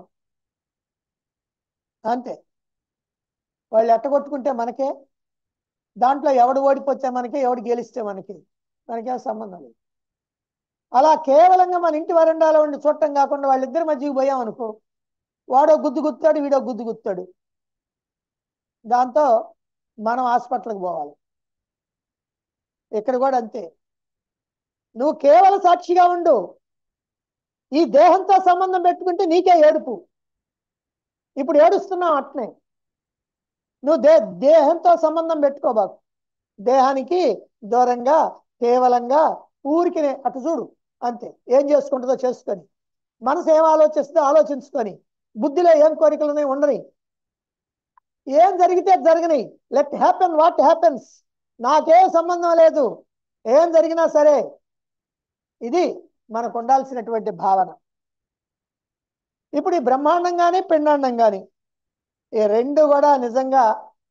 అంతే వాళ్ళు ఎట్ట కొట్టుకుంటే మనకే దాంట్లో ఎవడు ఓడిపోతే మనకి ఎవడు గెలిస్తే మనకి మనకేం సంబంధం లేదు అలా కేవలంగా మన ఇంటి వరండాలో ఉండి చూడటం కాకుండా వాళ్ళిద్దరి మధ్యకి పోయాం అనుకో వాడో గుద్దు గుత్తాడు వీడో గుద్దు గుత్తాడు దాంతో మనం హాస్పిటల్కి పోవాలి ఇక్కడ కూడా అంతే నువ్వు కేవల సాక్షిగా ఉండు ఈ దేహంతో సంబంధం పెట్టుకుంటే నీకే ఏడుపు ఇప్పుడు ఏడుస్తున్నావు అట్నే నువ్వు దే దేహంతో సంబంధం పెట్టుకోబాకు దేహానికి దూరంగా కేవలంగా ఊరికి అటు చూడు అంతే ఏం చేసుకుంటుందో చేసుకొని మనసు ఏం ఆలోచిస్తుందో ఆలోచించుకొని బుద్ధిలో ఏం కోరికలు ఉన్నాయి ఉండని ఏం జరిగితే జరగని లెట్ హ్యాపెన్ వాట్ హ్యాపెన్స్ నాకే సంబంధం లేదు ఏం జరిగినా సరే ఇది మనకు ఉండాల్సినటువంటి భావన ఇప్పుడు ఈ బ్రహ్మాండం కానీ పిండాండం కానీ ఈ రెండు కూడా నిజంగా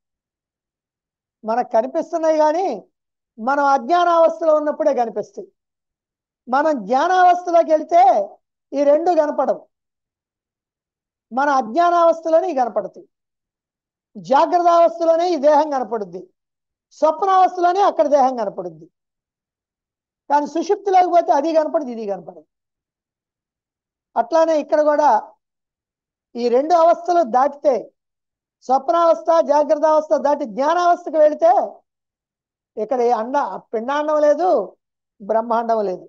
మనకు కనిపిస్తున్నాయి కానీ మనం అజ్ఞానావస్థలో ఉన్నప్పుడే కనిపిస్తాయి మనం జ్ఞానావస్థలోకి వెళితే ఈ రెండు కనపడవు మన అజ్ఞానావస్థలోనే ఇవి కనపడతాయి జాగ్రత్త అవస్థలోనే ఈ దేహం కనపడుద్ది స్వప్నావస్థలోనే అక్కడ దేహం కనపడుద్ది కానీ సుషుప్తిలోకి పోతే అది కనపడదు ఇది కనపడదు అట్లానే ఇక్కడ కూడా ఈ రెండు అవస్థలు దాటితే స్వప్నావస్థ జాగ్రత్త అవస్థ దాటి జ్ఞానావస్థకు వెళితే ఇక్కడ ఏ అండ పిండాండం లేదు బ్రహ్మాండం లేదు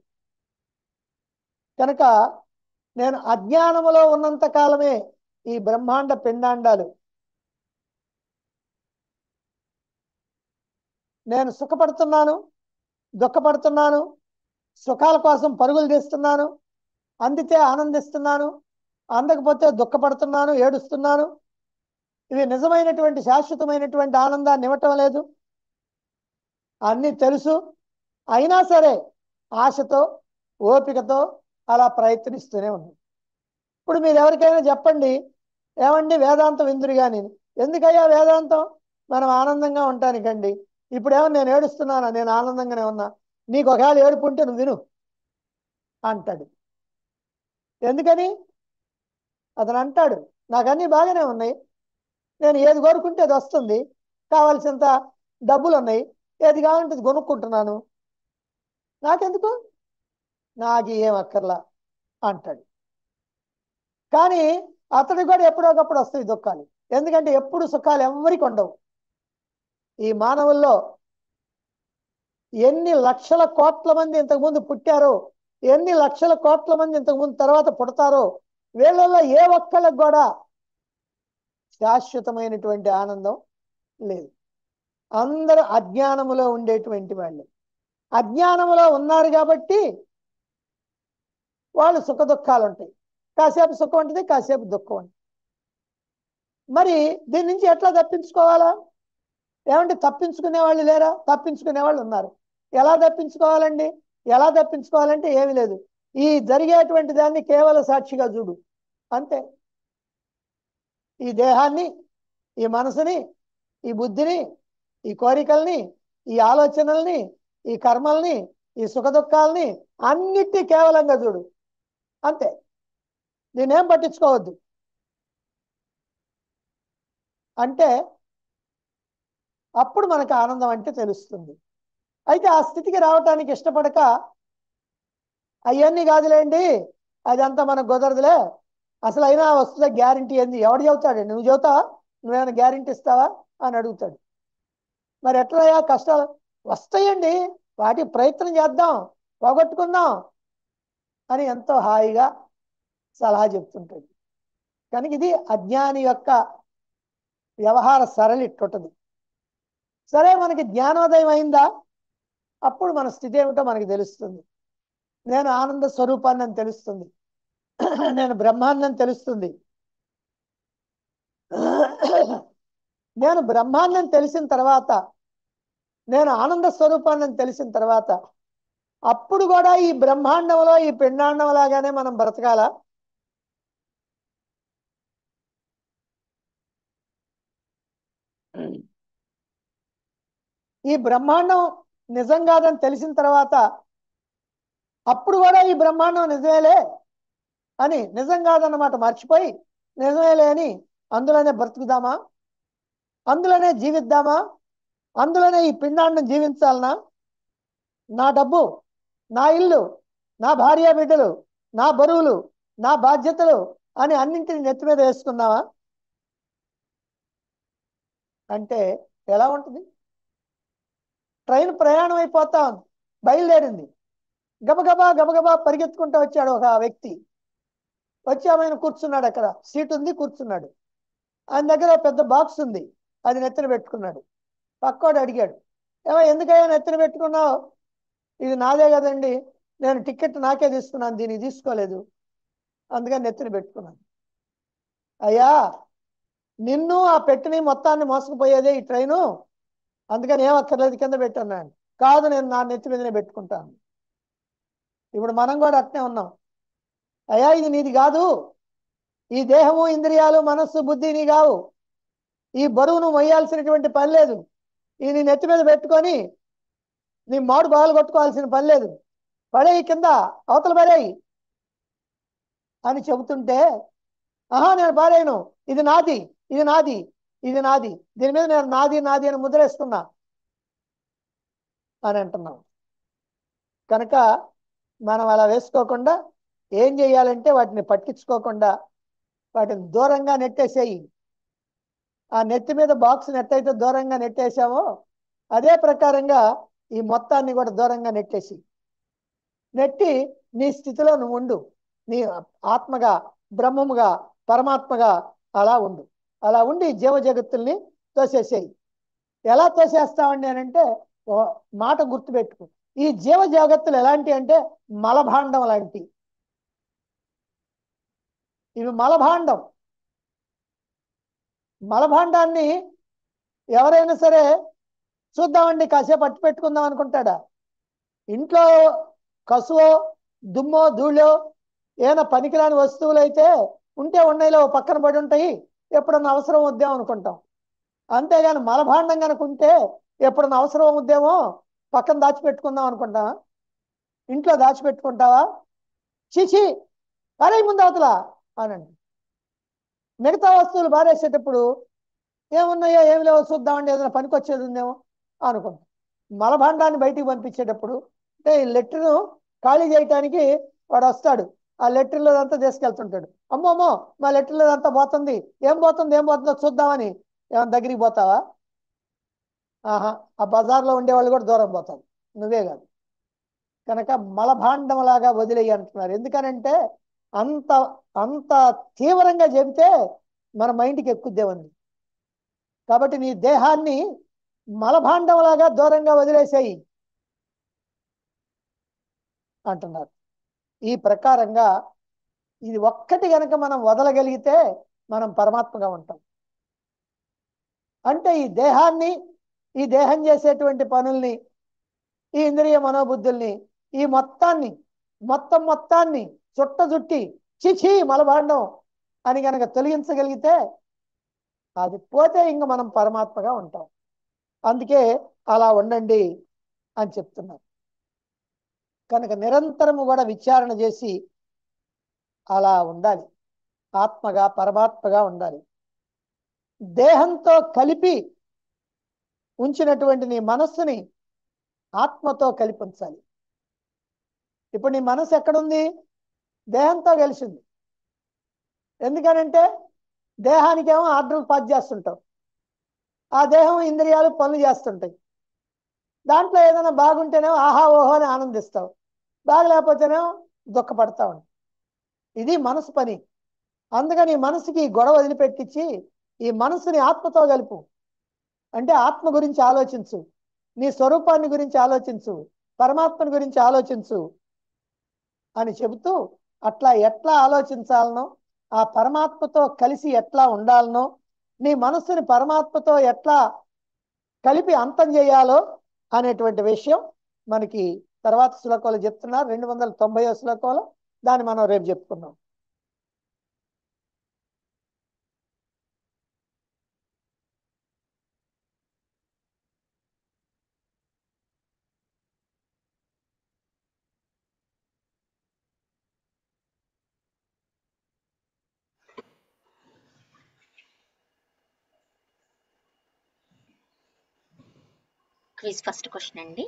కనుక నేను అజ్ఞానములో ఉన్నంత కాలమే ఈ బ్రహ్మాండ పిండాండాలు నేను సుఖపడుతున్నాను దుఃఖపడుతున్నాను సుఖాల కోసం పరుగులు తీస్తున్నాను అందితే ఆనందిస్తున్నాను అందకపోతే దుఃఖపడుతున్నాను ఏడుస్తున్నాను ఇవి నిజమైనటువంటి శాశ్వతమైనటువంటి ఆనందాన్ని ఇవ్వటం లేదు అన్నీ తెలుసు అయినా సరే ఆశతో ఓపికతో అలా ప్రయత్నిస్తూనే ఉన్నాం ఇప్పుడు మీరు ఎవరికైనా చెప్పండి ఏమండి వేదాంతం ఎందురు కానీ ఎందుకయ్యా వేదాంతం మనం ఆనందంగా ఉండటానికండి ఇప్పుడేమో నేను ఏడుస్తున్నానా నేను ఆనందంగానే ఉన్నా నీకు ఒకవేళ ఏడుపు ఉంటే నువ్వు విను అంటాడు ఎందుకని అతను అంటాడు నాకు అన్నీ బాగానే ఉన్నాయి నేను ఏది కోరుకుంటే అది వస్తుంది కావాల్సినంత డబ్బులు ఉన్నాయి ఏది కావాలంటే అది కొనుక్కుంటున్నాను నాకెందుకు నాకు ఏం అక్కర్లా అంటాడు కానీ అతడికి కూడా ఎప్పుడో ఒకప్పుడు వస్తాయి దుఃఖాలు ఎందుకంటే ఎప్పుడు సుఖాలు ఎవరికి ఉండవు ఈ మానవుల్లో ఎన్ని లక్షల కోట్ల మంది ఇంతకుముందు పుట్టారో ఎన్ని లక్షల కోట్ల మంది ఇంతకుముందు తర్వాత పుడతారో వీళ్ళల్లో ఏ ఒక్కళ్ళకి కూడా శాశ్వతమైనటువంటి ఆనందం లేదు అందరూ అజ్ఞానములో ఉండేటువంటి వాళ్ళు అజ్ఞానములో ఉన్నారు కాబట్టి వాళ్ళు సుఖ దుఃఖాలు ఉంటాయి కాసేపు సుఖం ఉంటుంది కాసేపు దుఃఖం ఉంటుంది మరి దీని నుంచి ఎట్లా తప్పించుకోవాలా ఏమంటే తప్పించుకునే వాళ్ళు లేరా తప్పించుకునే వాళ్ళు ఉన్నారు ఎలా తప్పించుకోవాలండి ఎలా తప్పించుకోవాలంటే ఏమీ లేదు ఈ జరిగేటువంటి దాన్ని కేవల సాక్షిగా చూడు అంతే ఈ దేహాన్ని ఈ మనసుని ఈ బుద్ధిని ఈ కోరికల్ని ఈ ఆలోచనల్ని ఈ కర్మల్ని ఈ సుఖ దుఃఖాలని అన్నిటి కేవలంగా చూడు అంతే నేనేం పట్టించుకోవద్దు అంటే అప్పుడు మనకు ఆనందం అంటే తెలుస్తుంది అయితే ఆ స్థితికి రావటానికి ఇష్టపడక అవన్నీ కాదులేండి అదంతా మనకు కుదరదులే అసలు అయినా వస్తుందా గ్యారంటీ ఏంది ఎవడు చెబుతాడు నువ్వు చెబుతావా నువ్వేమైనా గ్యారంటీ ఇస్తావా అని అడుగుతాడు మరి ఎట్లయా కష్టాలు వస్తాయండి వాటి ప్రయత్నం చేద్దాం పోగొట్టుకుందాం అని ఎంతో హాయిగా సలహా చెప్తుంటాడు కనుక ఇది అజ్ఞాని యొక్క వ్యవహార సరళి ఇట్టుంటది సరే మనకి జ్ఞానోదయం అయిందా అప్పుడు మన స్థితి ఏమిటో మనకి తెలుస్తుంది నేను ఆనంద స్వరూపాన్ని అని తెలుస్తుంది నేను బ్రహ్మాన్ని అని తెలుస్తుంది నేను బ్రహ్మాన్ని అని తెలిసిన తర్వాత నేను ఆనంద స్వరూపాన్ని అని తెలిసిన తర్వాత అప్పుడు కూడా ఈ బ్రహ్మాండంలో ఈ పిండాండం లాగానే మనం బ్రతకాలా ఈ బ్రహ్మాండం నిజం కాదని తెలిసిన తర్వాత అప్పుడు కూడా ఈ బ్రహ్మాండం నిజమేలే అని నిజం కాదన్నమాట మర్చిపోయి నిజమేలే అని అందులోనే బ్రతుకుదామా అందులోనే జీవిద్దామా అందులోనే ఈ పిండాండం జీవించాలనా నా డబ్బు నా ఇల్లు నా భార్య బిడ్డలు నా బరువులు నా బాధ్యతలు అని అన్నింటిని నెత్తి మీద వేసుకున్నావా అంటే ఎలా ఉంటుంది ట్రైన్ ప్రయాణం అయిపోతా ఉంది బయలుదేరింది గబగబా గబగబా పరిగెత్తుకుంటూ వచ్చాడు ఒక వ్యక్తి వచ్చి ఆమెను కూర్చున్నాడు అక్కడ సీట్ ఉంది కూర్చున్నాడు ఆయన దగ్గర పెద్ద బాక్స్ ఉంది అది నెత్తిన పెట్టుకున్నాడు పక్కోడు అడిగాడు ఏమో ఎందుకయ్యా నెత్తిన పెట్టుకున్నావు ఇది నాదే కదండి నేను టికెట్ నాకే తీసుకున్నాను దీన్ని తీసుకోలేదు అందుకని నెత్తిన పెట్టుకున్నాను అయ్యా నిన్ను ఆ పెట్టిని మొత్తాన్ని మోసుకుపోయేదే ఈ ట్రైను అందుకని ఏం అక్కర్లేదు కింద పెట్టన్నాను కాదు నేను నా నెత్తి మీదనే పెట్టుకుంటాను ఇప్పుడు మనం కూడా అట్నే ఉన్నాం అయ్యా ఇది నీది కాదు ఈ దేహము ఇంద్రియాలు మనస్సు బుద్ధి నీ కావు ఈ బరువును మొయ్యాల్సినటువంటి పని లేదు ఈ నీ నెత్తి మీద పెట్టుకొని నీ మాడు బాగా కొట్టుకోవాల్సిన పని లేదు పడేయి కింద అవతల పడేయి అని చెబుతుంటే ఆహా నేను పారేయను ఇది నాది ఇది నాది ఇది నాది దీని మీద నేను నాది నాది అని ముద్రేస్తున్నా అని అంటున్నాం కనుక మనం అలా వేసుకోకుండా ఏం చేయాలంటే వాటిని పట్టించుకోకుండా వాటిని దూరంగా నెట్టేసేయి ఆ నెత్తి మీద బాక్స్ నెట్టయితే దూరంగా నెట్టేసామో అదే ప్రకారంగా ఈ మొత్తాన్ని కూడా దూరంగా నెట్టేసి నెట్టి నీ స్థితిలో నువ్వు ఉండు నీ ఆత్మగా బ్రహ్మముగా పరమాత్మగా అలా ఉండు అలా ఉండి జీవ జగత్తుల్ని తోసేసేయి ఎలా తోసేస్తామండి అని అంటే ఓ మాట గుర్తుపెట్టుకో ఈ జీవ జగత్తులు ఎలాంటి అంటే మలభాండం లాంటి ఇవి మలభాండం మలభాండాన్ని ఎవరైనా సరే చూద్దామండి కాసేపు అట్టు పెట్టుకుందాం అనుకుంటాడా ఇంట్లో కసువో దుమ్మో ధూళో ఏమైనా పనికిరాని వస్తువులు అయితే ఉంటే ఉన్నాయిలో పక్కన పడి ఉంటాయి ఎప్పుడన్నా అవసరం వద్దాం అనుకుంటాం అంతేగాని మలభాండం కనుక ఉంటే ఎప్పుడన్నా అవసరం అవుద్దేమో పక్కన దాచిపెట్టుకుందాం అనుకుంటావా ఇంట్లో దాచిపెట్టుకుంటావా చిచి అరే ముందు అవతల అనండి మిగతా వస్తువులు బారేసేటప్పుడు ఏమున్నాయో ఏమి లేవో చూద్దామండి ఏదైనా పనికి వచ్చేది ఉందేమో అనుకుంటాం మలభాండాన్ని బయటికి పంపించేటప్పుడు అంటే ఈ లెట్రిన్ ఖాళీ చేయటానికి వాడు వస్తాడు ఆ లెట్రిన్లో అంతా తీసుకెళ్తుంటాడు అమ్మో అమ్మో మా లెట్రిన్లో అంతా పోతుంది ఏం పోతుంది ఏం పోతుందో చూద్దామని ఏమైనా దగ్గరికి పోతావా ఆహా ఆ బజార్లో ఉండేవాళ్ళు కూడా దూరం పోతారు నువ్వే కాదు కనుక మలభాండంలాగా వదిలేయి అంటున్నారు ఎందుకనంటే అంత అంత తీవ్రంగా చెబితే మన మైండ్కి ఎక్కుద్దేమండి కాబట్టి నీ దేహాన్ని మలభాండంలాగా దూరంగా వదిలేసేయి అంటున్నారు ఈ ప్రకారంగా ఇది ఒక్కటి గనక మనం వదలగలిగితే మనం పరమాత్మగా ఉంటాం అంటే ఈ దేహాన్ని ఈ దేహం చేసేటువంటి పనుల్ని ఈ ఇంద్రియ మనోబుద్ధుల్ని ఈ మొత్తాన్ని మొత్తం మొత్తాన్ని చుట్ట చుట్టి చిచి మలభాండం అని గనక తొలగించగలిగితే అది పోతే ఇంక మనం పరమాత్మగా ఉంటాం అందుకే అలా ఉండండి అని చెప్తున్నారు కనుక నిరంతరము కూడా విచారణ చేసి అలా ఉండాలి ఆత్మగా పరమాత్మగా ఉండాలి దేహంతో కలిపి ఉంచినటువంటి నీ మనస్సుని ఆత్మతో కలిపి ఉంచాలి ఇప్పుడు నీ మనసు ఎక్కడుంది దేహంతో కలిసింది ఎందుకనంటే దేహానికేమో ఆర్డర్లు పాస్ చేస్తుంటాం ఆ దేహం ఇంద్రియాలు పనులు చేస్తుంటాయి దాంట్లో ఏదైనా బాగుంటేనేమో ఆహా ఓహో అని ఆనందిస్తావు బాగలేకపోతేనేమో దుఃఖపడతా ఉంటాం ఇది మనసు పని అందుకని ఈ మనసుకి ఈ గొడవ వదిలిపెట్టించి ఈ మనసుని ఆత్మతో కలుపు అంటే ఆత్మ గురించి ఆలోచించు నీ స్వరూపాన్ని గురించి ఆలోచించు పరమాత్మని గురించి ఆలోచించు అని చెబుతూ అట్లా ఎట్లా ఆలోచించాలనో ఆ పరమాత్మతో కలిసి ఎట్లా ఉండాలనో నీ మనస్సుని పరమాత్మతో ఎట్లా కలిపి అంతం చేయాలో అనేటువంటి విషయం మనకి తర్వాత శ్లోకాలు చెప్తున్నారు రెండు వందల తొంభై శ్లోకంలో దాన్ని మనం రేపు చెప్పుకుందాం క్విజ్ ఫస్ట్ క్వశ్చన్ అండి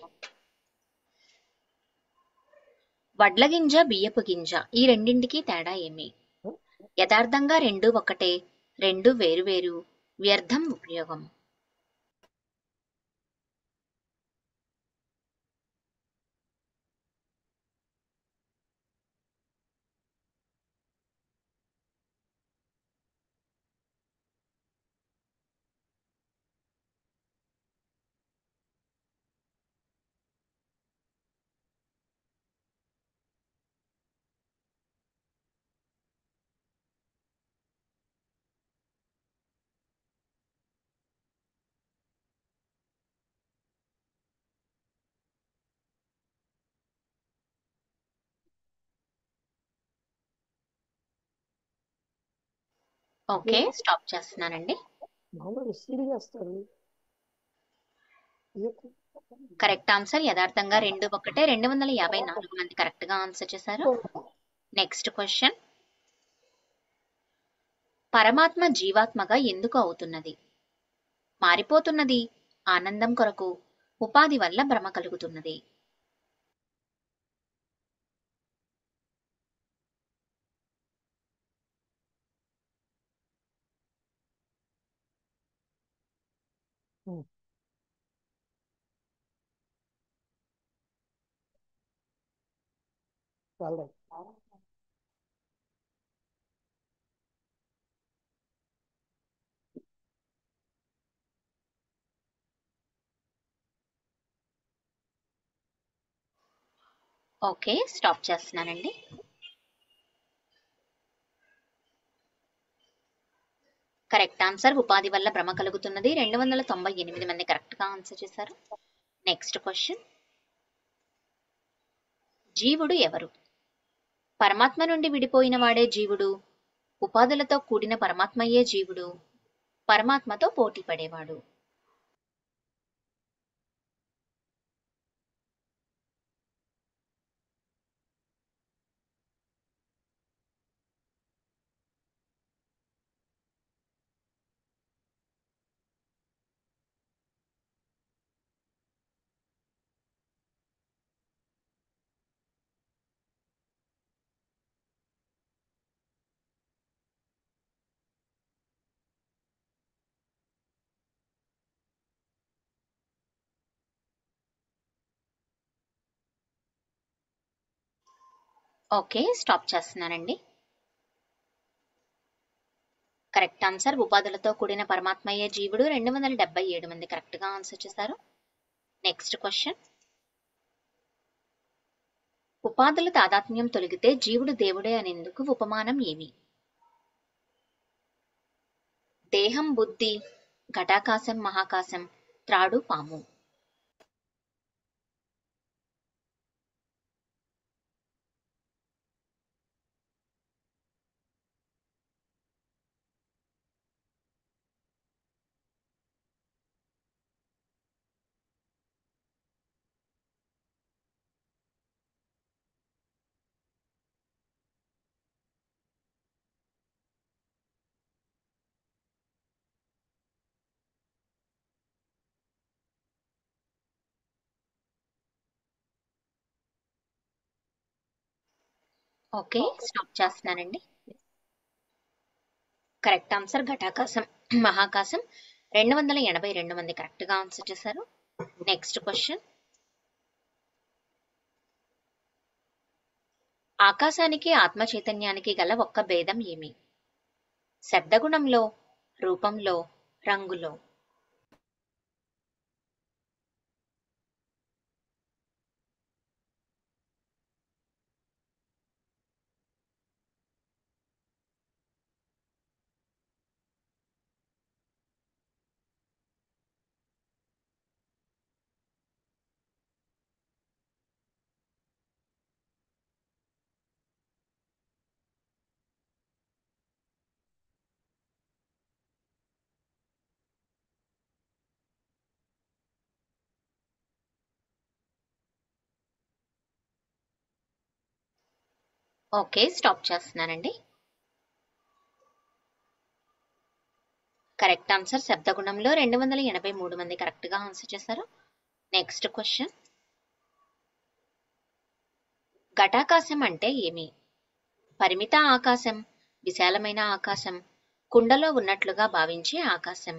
వడ్ల గింజ బియ్యపు గింజ ఈ రెండింటికి తేడా ఏమి యథార్థంగా రెండు ఒకటే రెండు వేరువేరు వ్యర్థం ఉపయోగం ఓకే స్టాప్ చేస్తున్నానండి మామూలు సీడి చేస్తారు కరెక్ట్ ఆన్సర్ యథార్థంగా రెండు ఒకటే రెండు వందల యాభై నాలుగు మంది కరెక్ట్ గా ఆన్సర్ చేశారు నెక్స్ట్ క్వశ్చన్ పరమాత్మ జీవాత్మగా ఎందుకు అవుతున్నది మారిపోతున్నది ఆనందం కొరకు ఉపాధి వల్ల భ్రమ కలుగుతున్నది వాళ్ళే. ఓకే స్టాప్ చేస్తున్నానండి కరెక్ట్ ఆన్సర్ ఉపాధి వల్ల భ్రమ కలుగుతున్నది రెండు వందల తొంభై ఎనిమిది మంది కరెక్ట్ గా ఆన్సర్ చేశారు నెక్స్ట్ క్వశ్చన్ జీవుడు ఎవరు పరమాత్మ నుండి విడిపోయిన వాడే జీవుడు ఉపాధులతో కూడిన పరమాత్మయే జీవుడు పరమాత్మతో పోటీ పడేవాడు ఓకే స్టాప్ చేస్తున్నానండి కరెక్ట్ ఆన్సర్ ఉపాధులతో కూడిన పరమాత్మయ్యే జీవుడు రెండు వందల డెబ్బై ఏడు మంది కరెక్ట్ గా ఆన్సర్ చేశారు నెక్స్ట్ క్వశ్చన్ ఉపాధుల తాదాత్మ్యం తొలగితే జీవుడు దేవుడే అనేందుకు ఉపమానం ఏమి దేహం బుద్ధి ఘటాకాశం మహాకాశం త్రాడు పాము ఓకే స్టాప్ చేస్తున్నానండి కరెక్ట్ ఆన్సర్ ఘటాకాశం మహాకాశం రెండు వందల ఎనభై రెండు మంది కరెక్ట్ గా ఆన్సర్ చేశారు నెక్స్ట్ క్వశ్చన్ ఆకాశానికి ఆత్మ చైతన్యానికి గల ఒక్క భేదం ఏమి శబ్దగుణంలో రూపంలో రంగులో ఓకే స్టాప్ చేస్తున్నానండి కరెక్ట్ ఆన్సర్ శబ్దగుణంలో రెండు వందల ఎనభై మూడు మంది కరెక్ట్ గా ఆన్సర్ చేశారు నెక్స్ట్ క్వశ్చన్ ఘటాకాశం అంటే ఏమి పరిమిత ఆకాశం విశాలమైన ఆకాశం కుండలో ఉన్నట్లుగా భావించే ఆకాశం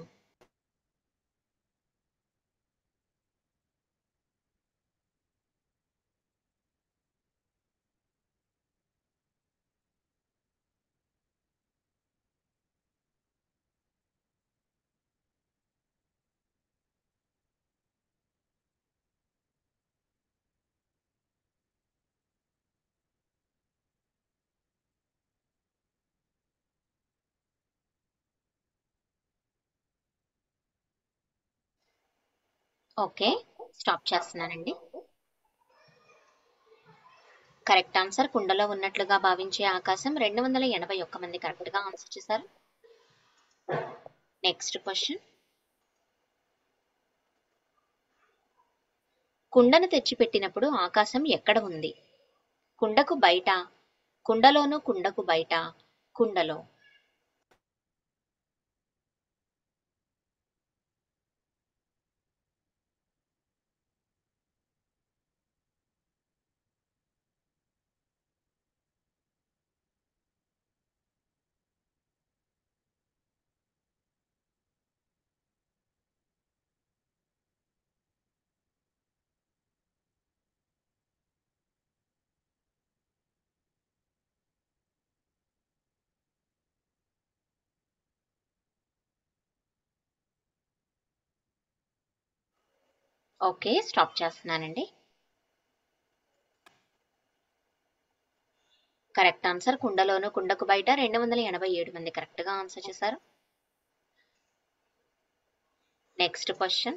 ఓకే స్టాప్ చేస్తున్నానండి కరెక్ట్ ఆన్సర్ కుండలో ఉన్నట్లుగా భావించే ఆకాశం రెండు వందల ఎనభై ఒక్క మంది కరెక్ట్ గా ఆన్సర్ చేశారు నెక్స్ట్ క్వశ్చన్ కుండను తెచ్చిపెట్టినప్పుడు ఆకాశం ఎక్కడ ఉంది కుండకు బయట కుండలోను కుండకు బయట కుండలో ఓకే స్టాప్ చేస్తున్నానండి కరెక్ట్ ఆన్సర్ కుండలోను కుండకు బయట రెండు వందల ఎనభై ఏడు మంది కరెక్ట్ గా ఆన్సర్ చేశారు నెక్స్ట్ క్వశ్చన్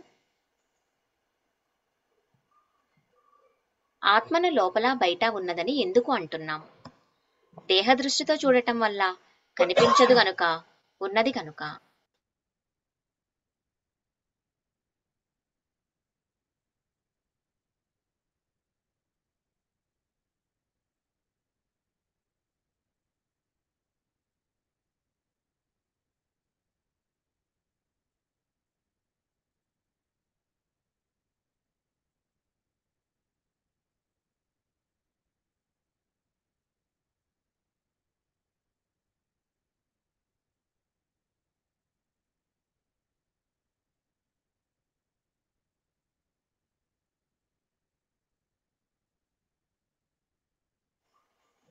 ఆత్మను లోపల బయట ఉన్నదని ఎందుకు అంటున్నాం దేహ దృష్టితో చూడటం వల్ల కనిపించదు గనుక ఉన్నది కనుక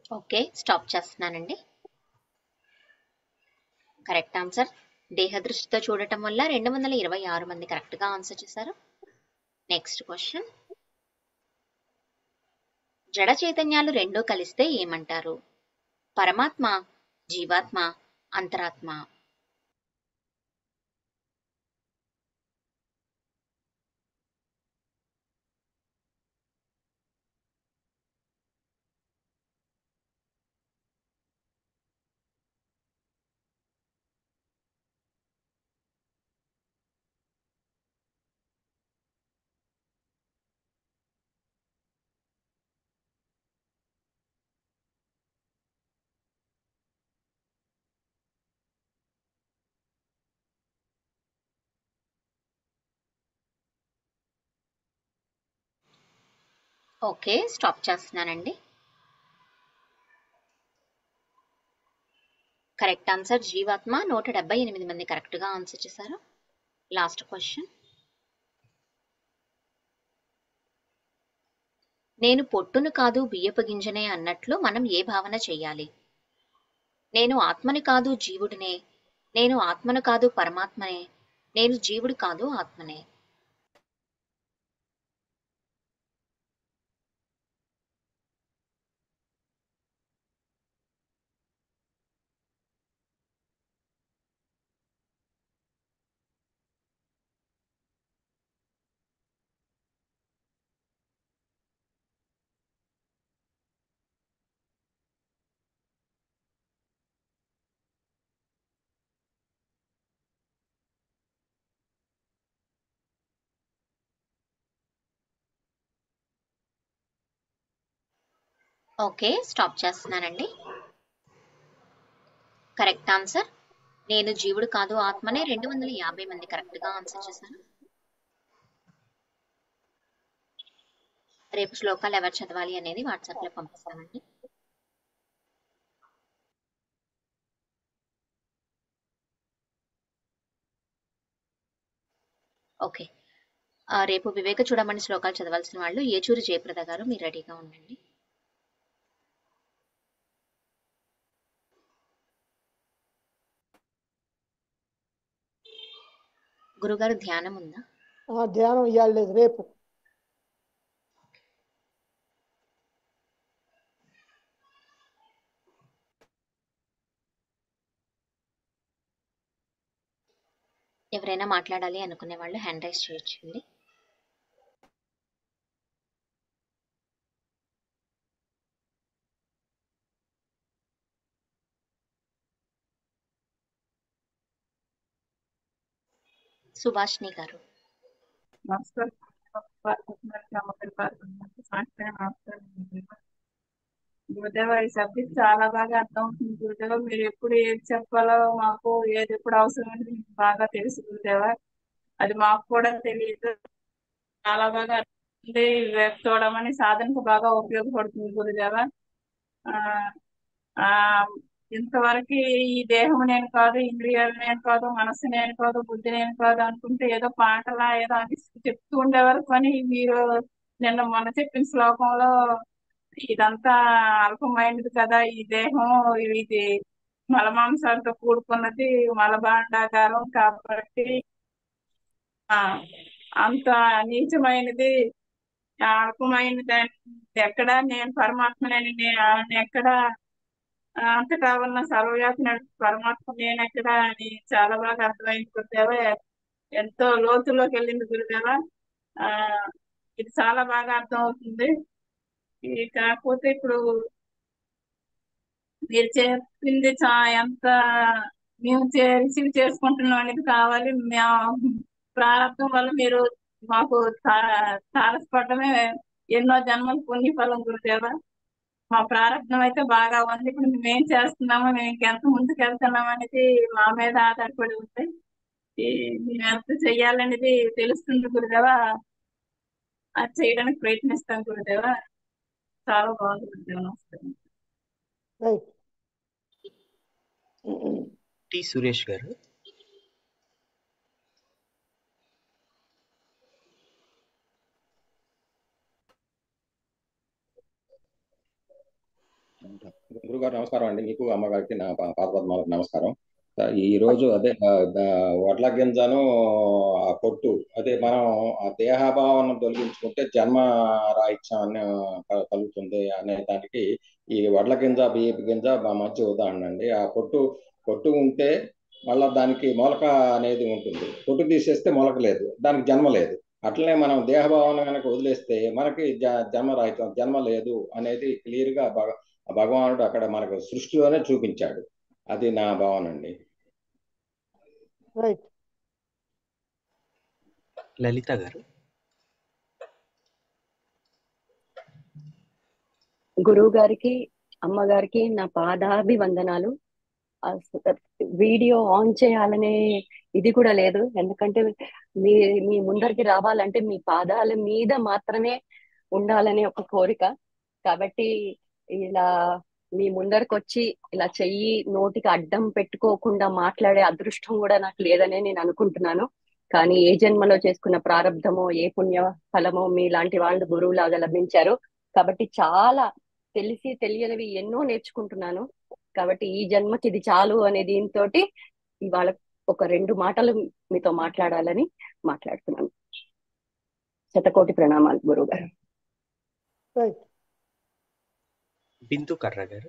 ఓకే స్టాప్ చేస్తున్నానండి కరెక్ట్ ఆన్సర్ దేహ దృష్టితో చూడటం వల్ల రెండు వందల ఇరవై ఆరు మంది కరెక్ట్ గా ఆన్సర్ చేశారు నెక్స్ట్ క్వశ్చన్ జడ చైతన్యాలు రెండూ కలిస్తే ఏమంటారు పరమాత్మ జీవాత్మ అంతరాత్మ ఓకే స్టాప్ చేస్తున్నానండి కరెక్ట్ ఆన్సర్ జీవాత్మ నూట డెబ్బై ఎనిమిది మంది కరెక్ట్ గా ఆన్సర్ చేశారు లాస్ట్ క్వశ్చన్ నేను పొట్టును కాదు బియ్యపు గింజనే అన్నట్లు మనం ఏ భావన చెయ్యాలి నేను ఆత్మని కాదు జీవుడినే నేను ఆత్మను కాదు పరమాత్మనే నేను జీవుడు కాదు ఆత్మనే ఓకే స్టాప్ చేస్తున్నానండి కరెక్ట్ ఆన్సర్ నేను జీవుడు కాదు ఆత్మనే రెండు వందల యాభై మంది కరెక్ట్ గా ఆన్సర్ చేశారు రేపు శ్లోకాలు ఎవరు చదవాలి అనేది వాట్సాప్ లో పంపిస్తామండి ఓకే ఆ, రేపు వివేక చూడమని శ్లోకాలు చదవాల్సిన వాళ్ళు ఏచూరి జయప్రద గారు మీరు రెడీగా ఉండండి గురుగారు ధ్యానం ఉందా ఆ ధ్యానం ఇవ్వాలి లేదు రేపు ఎవరైనా మాట్లాడాలి అనుకునే వాళ్ళు హ్యాండ్ రైస్ చేయొచ్చండి సుభాష్ని గారు నమస్కారం పార్వతీనాథ్ అమ్మగారి పార్వతీనాథ్ సాయంత్రం నమస్కారం గురుదేవ. గురుదేవ ఈ సబ్జెక్ట్ చాలా బాగా అర్థం అవుతుంది గురుదేవ మీరు ఎప్పుడు ఏది చెప్పాలో మాకు ఏది ఎప్పుడు అవసరం అనేది మీకు బాగా తెలుసు గురుదేవ అది మాకు కూడా తెలియదు చాలా బాగా అర్థమవుతుంది రేపు చూడమని సాధనకు బాగా ఉపయోగపడుతుంది గురుదేవ ఆ ఆ ఇంతవరకు ఈ దేహం నేను కాదు ఇంద్రియాలు నేను కాదు మనస్సు నేను కాదు బుద్ధి నేను కాదు అనుకుంటే ఏదో పాటలా ఏదో అని చెప్తూ ఉండేవారు కానీ మీరు నిన్న మొన్న చెప్పిన శ్లోకంలో ఇదంతా అల్పమైనది కదా ఈ దేహం ఇది మలమాంసాలతో కూడుకున్నది మలభాండాగారం కాబట్టి ఆ అంత నీచమైనది ఆ అల్పమైనది ఎక్కడ నేను పరమాత్మనని నేను ఎక్కడ ఆ, అంతటా ఉన్న సర్వవ్యాపిన పరమాత్మ నేను ఎక్కడ అని చాలా బాగా అర్థమైంది గురుదేవ ఎంతో లోతులోకి వెళ్ళింది గురుదేవ ఆ ఇది చాలా బాగా అర్థం అవుతుంది ఈ కాకపోతే ఇప్పుడు మీరు చెప్పింది చా ఎంత మేము రిసీవ్ చేసుకుంటున్నాం అనేది కావాలి మా ప్రారంభం వల్ల మీరు మాకు తా- తారసపడమే ఎన్నో జన్మల పుణ్యఫలం గురుదేవ మా ప్రారంభం అయితే బాగా ఉంది ఇప్పుడు మేము ఏం చేస్తున్నామో మేము ఇంకెంత ముందుకు వెళ్తున్నాం అనేది మా మీద ఆధారపడి ఉంది ఈ మేము ఎంత చెయ్యాలనేది తెలుస్తుంది గురుదేవ అది చేయడానికి ప్రయత్నిస్తాం గురుదేవ చాలా బాగుంది గురుదేవ నమస్కారం రైట్ టి సురేష్ గారు గురుగారు నమస్కారం అండి మీకు అమ్మగారికి నా పా- పాదపద్మాలకు నమస్కారం ఆ, ఈ రోజు అదే ఆ, ఆ, వడ్ల గింజను ఆ పొట్టు అదే మనం ఆ దేహభావన తొలగించుకుంటే జన్మ రాహిత్యం అనే క- కలుగుతుంది అనే దానికి ఈ వడ్ల గింజ బియ్యపు గింజ మా మంచి ఉదాహరణ అండి ఆ పొట్టు పొట్టు ఉంటే మళ్ళా దానికి మొలక అనేది ఉంటుంది పొట్టు తీసేస్తే మొలక లేదు దానికి జన్మ లేదు అట్లనే మనం దేహభావన కనుక వదిలేస్తే మనకి జ జన్మ రాహిత్యం జన్మ లేదు అనేది క్లియర్గా భగ భగవానుడు అక్కడ మనకు సృష్టిలోనే చూపించాడు అది నా భావన అండి రైట్ లలిత గారు గురువు గారికి అమ్మగారికి నా పాదాభివందనాలు అసలు వీడియో ఆన్ చేయాలనే ఇది కూడా లేదు ఎందుకంటే మీ మీ ముందరికి రావాలంటే మీ పాదాల మీద మాత్రమే ఉండాలనే ఒక కోరిక కాబట్టి ఇలా మీ ముందరికి వచ్చి ఇలా చెయ్యి నోటికి అడ్డం పెట్టుకోకుండా మాట్లాడే అదృష్టం కూడా నాకు లేదనే నేను అనుకుంటున్నాను కానీ ఏ జన్మలో చేసుకున్న ప్రారంధమో ఏ పుణ్య ఫలమో మీలాంటి వాళ్ళు గురువులాగా లభించారు కాబట్టి చాలా తెలిసి తెలియనివి ఎన్నో నేర్చుకుంటున్నాను కాబట్టి ఈ జన్మకి ఇది చాలు అనే దీంతో ఇవాళ ఒక రెండు మాటలు మీతో మాట్లాడాలని మాట్లాడుతున్నాను శతకోటి ప్రణామాలు గురువు గారు రైట్ బిందు కర్ర గారు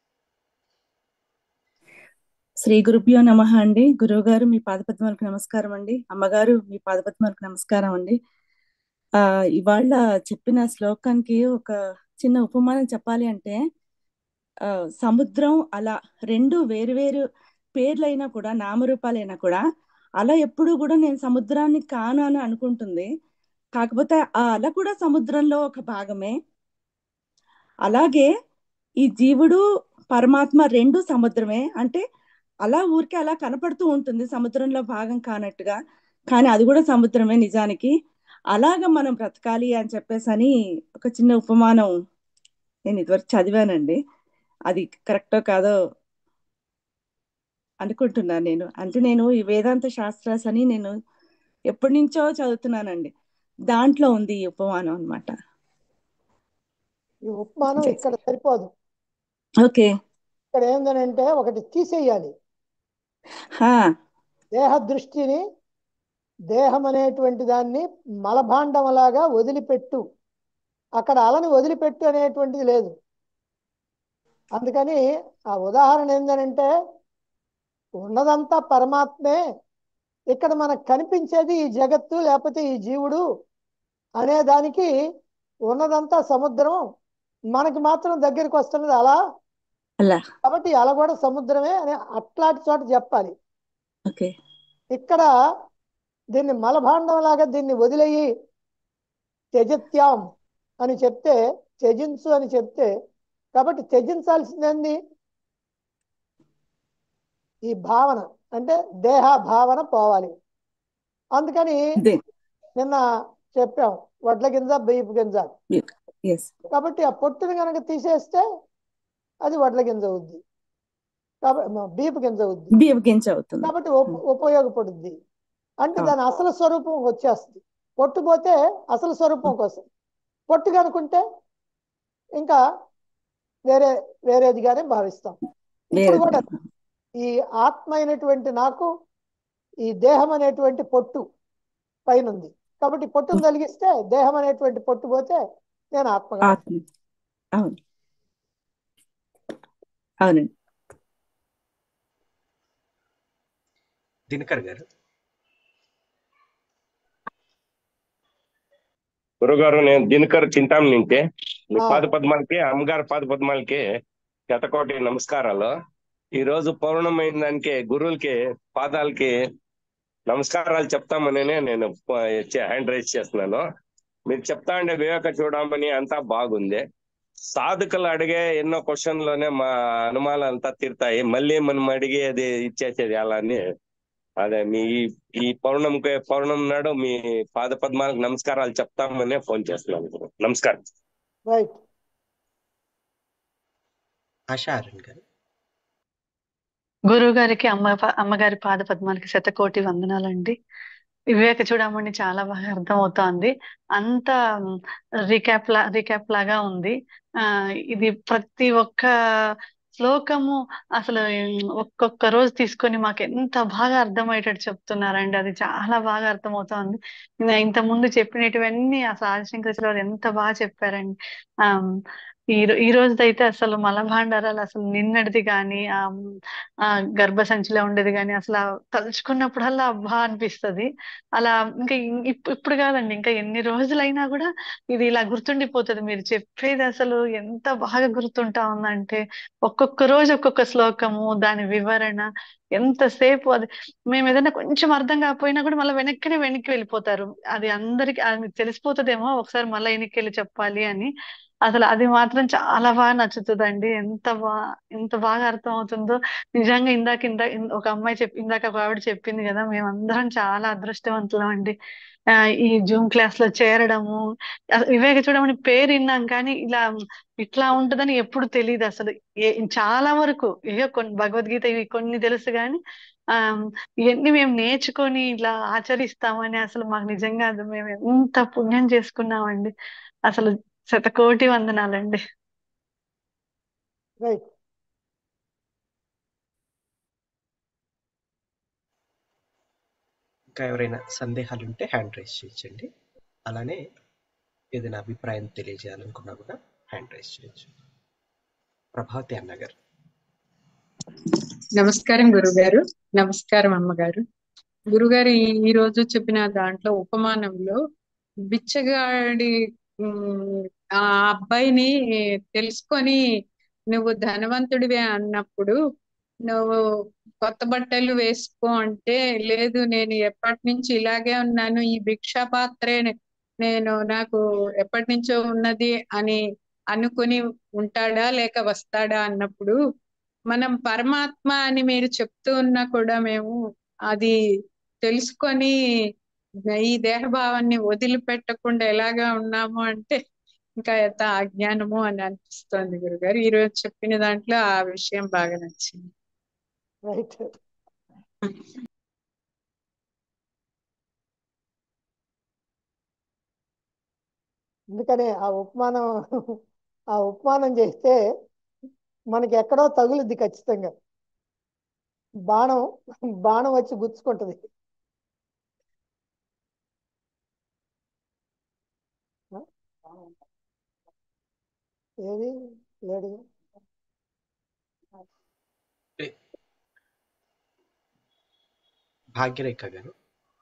శ్రీ గురుభ్యో నమ అండి గురువు గారు మీ పాదపద్మాలకు నమస్కారం అండి అమ్మగారు మీ పాదపద్మాలకు నమస్కారం అండి ఆ ఇవాళ చెప్పిన శ్లోకానికి ఒక చిన్న ఉపమానం చెప్పాలి అంటే ఆ సముద్రం అలా రెండు వేరువేరు పేర్లైనా కూడా నామరూపాలైనా కూడా అల ఎప్పుడు కూడా నేను సముద్రాన్ని కాను అని అనుకుంటుంది కాకపోతే ఆ అల కూడా సముద్రంలో ఒక భాగమే అలాగే ఈ జీవుడు పరమాత్మ రెండు సముద్రమే అంటే అలా ఊరికే అలా కనపడుతూ ఉంటుంది సముద్రంలో భాగం కానట్టుగా కానీ అది కూడా సముద్రమే నిజానికి అలాగ మనం బ్రతకాలి అని చెప్పేసి అని ఒక చిన్న ఉపమానం నేను ఇదివరకు చదివానండి అది కరెక్టో కాదో అనుకుంటున్నాను నేను అంటే నేను ఈ వేదాంత శాస్త్రాస్ అని నేను ఎప్పటి నుంచో చదువుతున్నానండి దాంట్లో ఉంది ఈ ఉపమానం అన్నమాట ఈ ఉపమానం ఇక్కడ సరిపోదు ఓకే ఇక్కడ ఏంటంటే ఒకటి తీసేయాలి హా దేహ దృష్టిని దేహం అనేటువంటి దాన్ని మలభాండంలాగా వదిలిపెట్టు అక్కడ అలని వదిలిపెట్టు అనేటువంటిది లేదు అందుకని ఆ ఉదాహరణ ఏంటంటే ఉన్నదంతా పరమాత్మే ఇక్కడ మనకు కనిపించేది ఈ జగత్తు లేకపోతే ఈ జీవుడు అనే దానికి ఉన్నదంతా సముద్రం మనకి మాత్రం దగ్గరికి వస్తున్నది అలా అలా కాబట్టి అలా కూడా సముద్రమే అని అట్లాంటి చోట చెప్పాలి ఓకే ఇక్కడ దీన్ని మలభాండంలాగా దీన్ని వదిలేయి త్యజత్యాం అని చెప్తే త్యజించు అని చెప్తే కాబట్టి త్యజించాల్సిందేంది ఈ భావన అంటే దేహ భావన పోవాలి అందుకని ఇదే నిన్న చెప్పాం వడ్ల గింజ బియ్యపు గింజ ఎస్ కాబట్టి ఆ పొట్టుని కనుక తీసేస్తే అది వడ్ల గింజ అవుద్ది కాబట్టి బియ్యపు గింజ అవుద్ది బియ్యం గింజ అవుతుంది కాబట్టి ఉప్- ఉపయోగపడుద్ది అంటే ఆ. దాని అసలు స్వరూపం వచ్చేస్తుంది పొట్టు పోతే అసలు స్వరూపం కోసం పొట్టు కనుకుంటే ఇంకా వేరే వేరేదిగానే భావిస్తాం ఇప్పుడు వేరే కూడా ఈ ఆత్మ అయినటువంటి నాకు ఈ దేహం అనేటువంటి పొట్టు పైన ఉంది కాబట్టి పొట్టును తొలగిస్తే దేహం అనేటువంటి పొట్టు పోతే నేను ఆత్మగా ఆత్మ అవును అవునండి దినకర్ గారు గురుగారు నేను దినకర్ చింతాం నింటే మీ ఆ. పాద పద్మాలకి అమ్మగారి పాద పద్మాలకి శతకోటి నమస్కారాలు ఈ రోజు పౌర్ణమైన దానికి గురువులకి పాదాలకి నమస్కారాలు చెప్తామని నేను హ్యాండ్ రైజ్ చేస్తున్నాను మీరు చెప్తా ఉండే వివేక చూడమని అంతా బాగుంది సాధకులు అడిగే ఎన్నో క్వశ్చన్లోనే మా అనుమానాలు అంతా తీరుతాయి మళ్ళీ మనం అడిగేది ఇచ్చేసేది అలా అని అదే మీ ఈ- ఈ పౌర్ణమికి పౌర్ణమి నాడు మీ పాద పద్మాలకు నమస్కారాలు చెప్తామనే ఫోన్ చేస్తున్నాను గురు. నమస్కారం రైట్ ఆశా అరుణ్ గారు గురువు గారికి అమ్మ అమ్మగారి పాద పద్మాలకి శతకోటి వందనాలండి వివేక చూడమని చాలా బాగా అర్థమవుతోంది అంత రీక్యాప్ లా రీక్యాప్ లాగా ఉంది ఆ ఇది ప్రతి ఒక్క శ్లోకము అసలు ఉమ్, ఒక్కొక్క రోజు తీసుకొని మాకు ఎంత బాగా అర్థమయ్యేటట్టు చెప్తున్నారండి అది చాలా బాగా అర్థమవుతోంది ఇంకా ఇంత ముందు చెప్పినటువన్నీ అసలు ఆదిశంకర్ గారు ఎంత బాగా చెప్పారండి ఆ ఈ రో- ఈ రోజుదైతే అసలు మలభాండారాలు అసలు నిన్నటిది కానీ ఆ ఆ గర్భసంచిలో ఉండేది కానీ అసలు ఆ తలుచుకున్నప్పుడల్లా అబ్బా అనిపిస్తది అలా ఇంకా ఇం- ఇప్- ఇప్పుడు కాదండి ఇంకా ఎన్ని రోజులైనా కూడా ఇది ఇలా గుర్తుండిపోతుంది మీరు చెప్పేది అసలు ఎంత బాగా గుర్తుంటా ఉందంటే ఒక్కొక్క రోజు ఒక్కొక్క శ్లోకము దాని వివరణ ఎంతసేపు అది మేము ఏదైనా కొంచెం అర్థం కాకపోయినా కూడా మళ్ళీ వెనక్కినే వెనక్కి వెళ్ళిపోతారు అది అందరికి అది మీకు తెలిసిపోతుందేమో ఒకసారి మళ్ళీ వెనక్కి వెళ్ళి చెప్పాలి అని అసలు అది మాత్రం చాలా బాగా నచ్చుతుందండి ఎంత బా ఎంత బాగా అర్థం అవుతుందో నిజంగా ఇందాక ఇందా ఇన్- ఒక అమ్మాయి చెప్పి ఇందాక ఒక ఆవిడ చెప్పింది కదా మేమందరం చాలా అదృష్టవంతులం అండి ఆ, ఈ జూమ్ క్లాస్ లో చేరడము అసలు వివేక చూడమని పేరు విన్నాం కానీ ఇలా ఇట్లా ఉంటదని ఎప్పుడు తెలియదు అసలు ఏ చాలా వరకు ఏయో కొన్ని భగవద్గీత ఇవి కొన్ని తెలుసు కానీ ఆ ఇవన్నీ మేము నేర్చుకొని ఇలా ఆచరిస్తామని అసలు మాకు నిజంగా అది మేము ఎంత పుణ్యం చేసుకున్నామండి అసలు శతకోటి వందనాలండి రైట్ ఇంకా ఎవరైనా సందేహాలు ఉంటే హ్యాండ్ రైజ్ చేయొచ్చండి అలానే ఏదైనా అభిప్రాయం తెలియజేయాలనుకున్నా కూడా హ్యాండ్ రైజ్ చేయొచ్చు ప్రభావతి అన్నగారు నమస్కారం గురుగారు నమస్కారం అమ్మగారు గురుగారు ఈ ఈ రోజు చెప్పిన దాంట్లో ఉపమానంలో బిచ్చగాడి ఉమ్, ఆ అబ్బాయిని తెలుసుకొని నువ్వు ధనవంతుడివే అన్నప్పుడు నువ్వు కొత్త బట్టలు వేసుకో అంటే లేదు నేను ఎప్పటి నుంచి ఇలాగే ఉన్నాను ఈ భిక్షా పాత్రే నేను నాకు ఎప్పటి నుంచో ఉన్నది అని అనుకుని ఉంటాడా లేక వస్తాడా అన్నప్పుడు మనం పరమాత్మ అని మీరు చెప్తూ ఉన్నా కూడా మేము అది తెలుసుకొని ఈ దేహభావాన్ని వదిలిపెట్టకుండా ఎలాగా ఉన్నాము అంటే ఇంకా ఎంత అజ్ఞానము అని అనిపిస్తోంది గురుగారు ఈ రోజు చెప్పిన దాంట్లో ఆ విషయం బాగా నచ్చింది రైట్ అందుకనే ఆ ఉపమానం ఆ ఉపమానం చేస్తే మనకి ఎక్కడో తగులుద్ది ఖచ్చితంగా బాణం బాణం వచ్చి గుచ్చుకుంటది ఆ? ఏది లేడు భాగ్యరేఖ గారు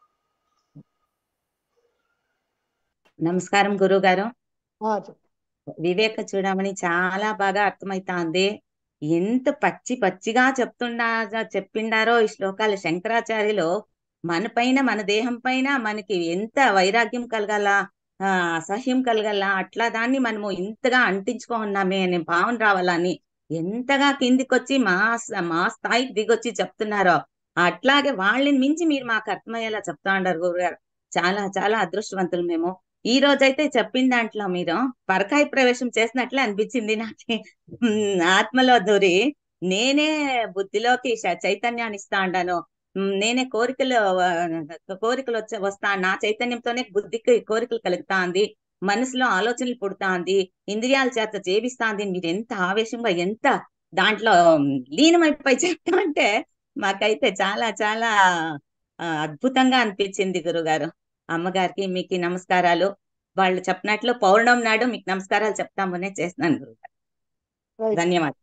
నమస్కారం గురుగారు ఆ, చెప్పు. వివేక చూడమని చాలా బాగా అర్థమైతాంది ఎంత పచ్చి పచ్చిగా చెప్తున్నా చెప్పిండారో ఈ శ్లోకాలు శంకరాచార్యులు మన పైన మన దేహం పైన మనకి ఎంత వైరాగ్యం కలగాల ఆ, అసహ్యం కలగాల అట్లా దాన్ని మనము ఇంతగా అంటించుకో ఉన్నామే అనే భావన రావాలని ఎంతగా కిందికొచ్చి మా స- మా స్థాయికి దిగొచ్చి చెప్తున్నారో అట్లాగే వాళ్ళని మించి మీరు మాకు అర్థమయ్యేలా చెప్తా ఉండారు గురుగారు చాలా చాలా అదృష్టవంతులు మేము ఈ రోజైతే చెప్పిన దాంట్లో మీరు పరకాయ ప్రవేశం చేసినట్లే అనిపించింది నాకు ఉమ్, ఆత్మలో దూరి నేనే బుద్ధిలోకి శ- చైతన్యాన్ని ఇస్తా ఉండాను ఉమ్, నేనే కోరికలు ఆ, కోరికలు వచ్చే వస్తా నా చైతన్యంతోనే బుద్ధికి కోరికలు కలుగుతా ఉంది మనసులో ఆలోచనలు పుడతా ఉంది ఇంద్రియాల చేత చేపిస్తాంది మీరు ఎంత ఆవేశంగా ఎంత దాంట్లో ఉమ్, లీనమైపోయి చెప్తా అంటే మాకైతే చాలా చాలా ఆ, అద్భుతంగా అనిపించింది గురుగారు అమ్మగారికి మీకు నమస్కారాలు వాళ్ళు చెప్పినట్లు పౌర్ణమి నాడు మీకు నమస్కారాలు చెప్తామనే చేస్తున్నాను గురుగారు రైట్ ధన్యవాదాలు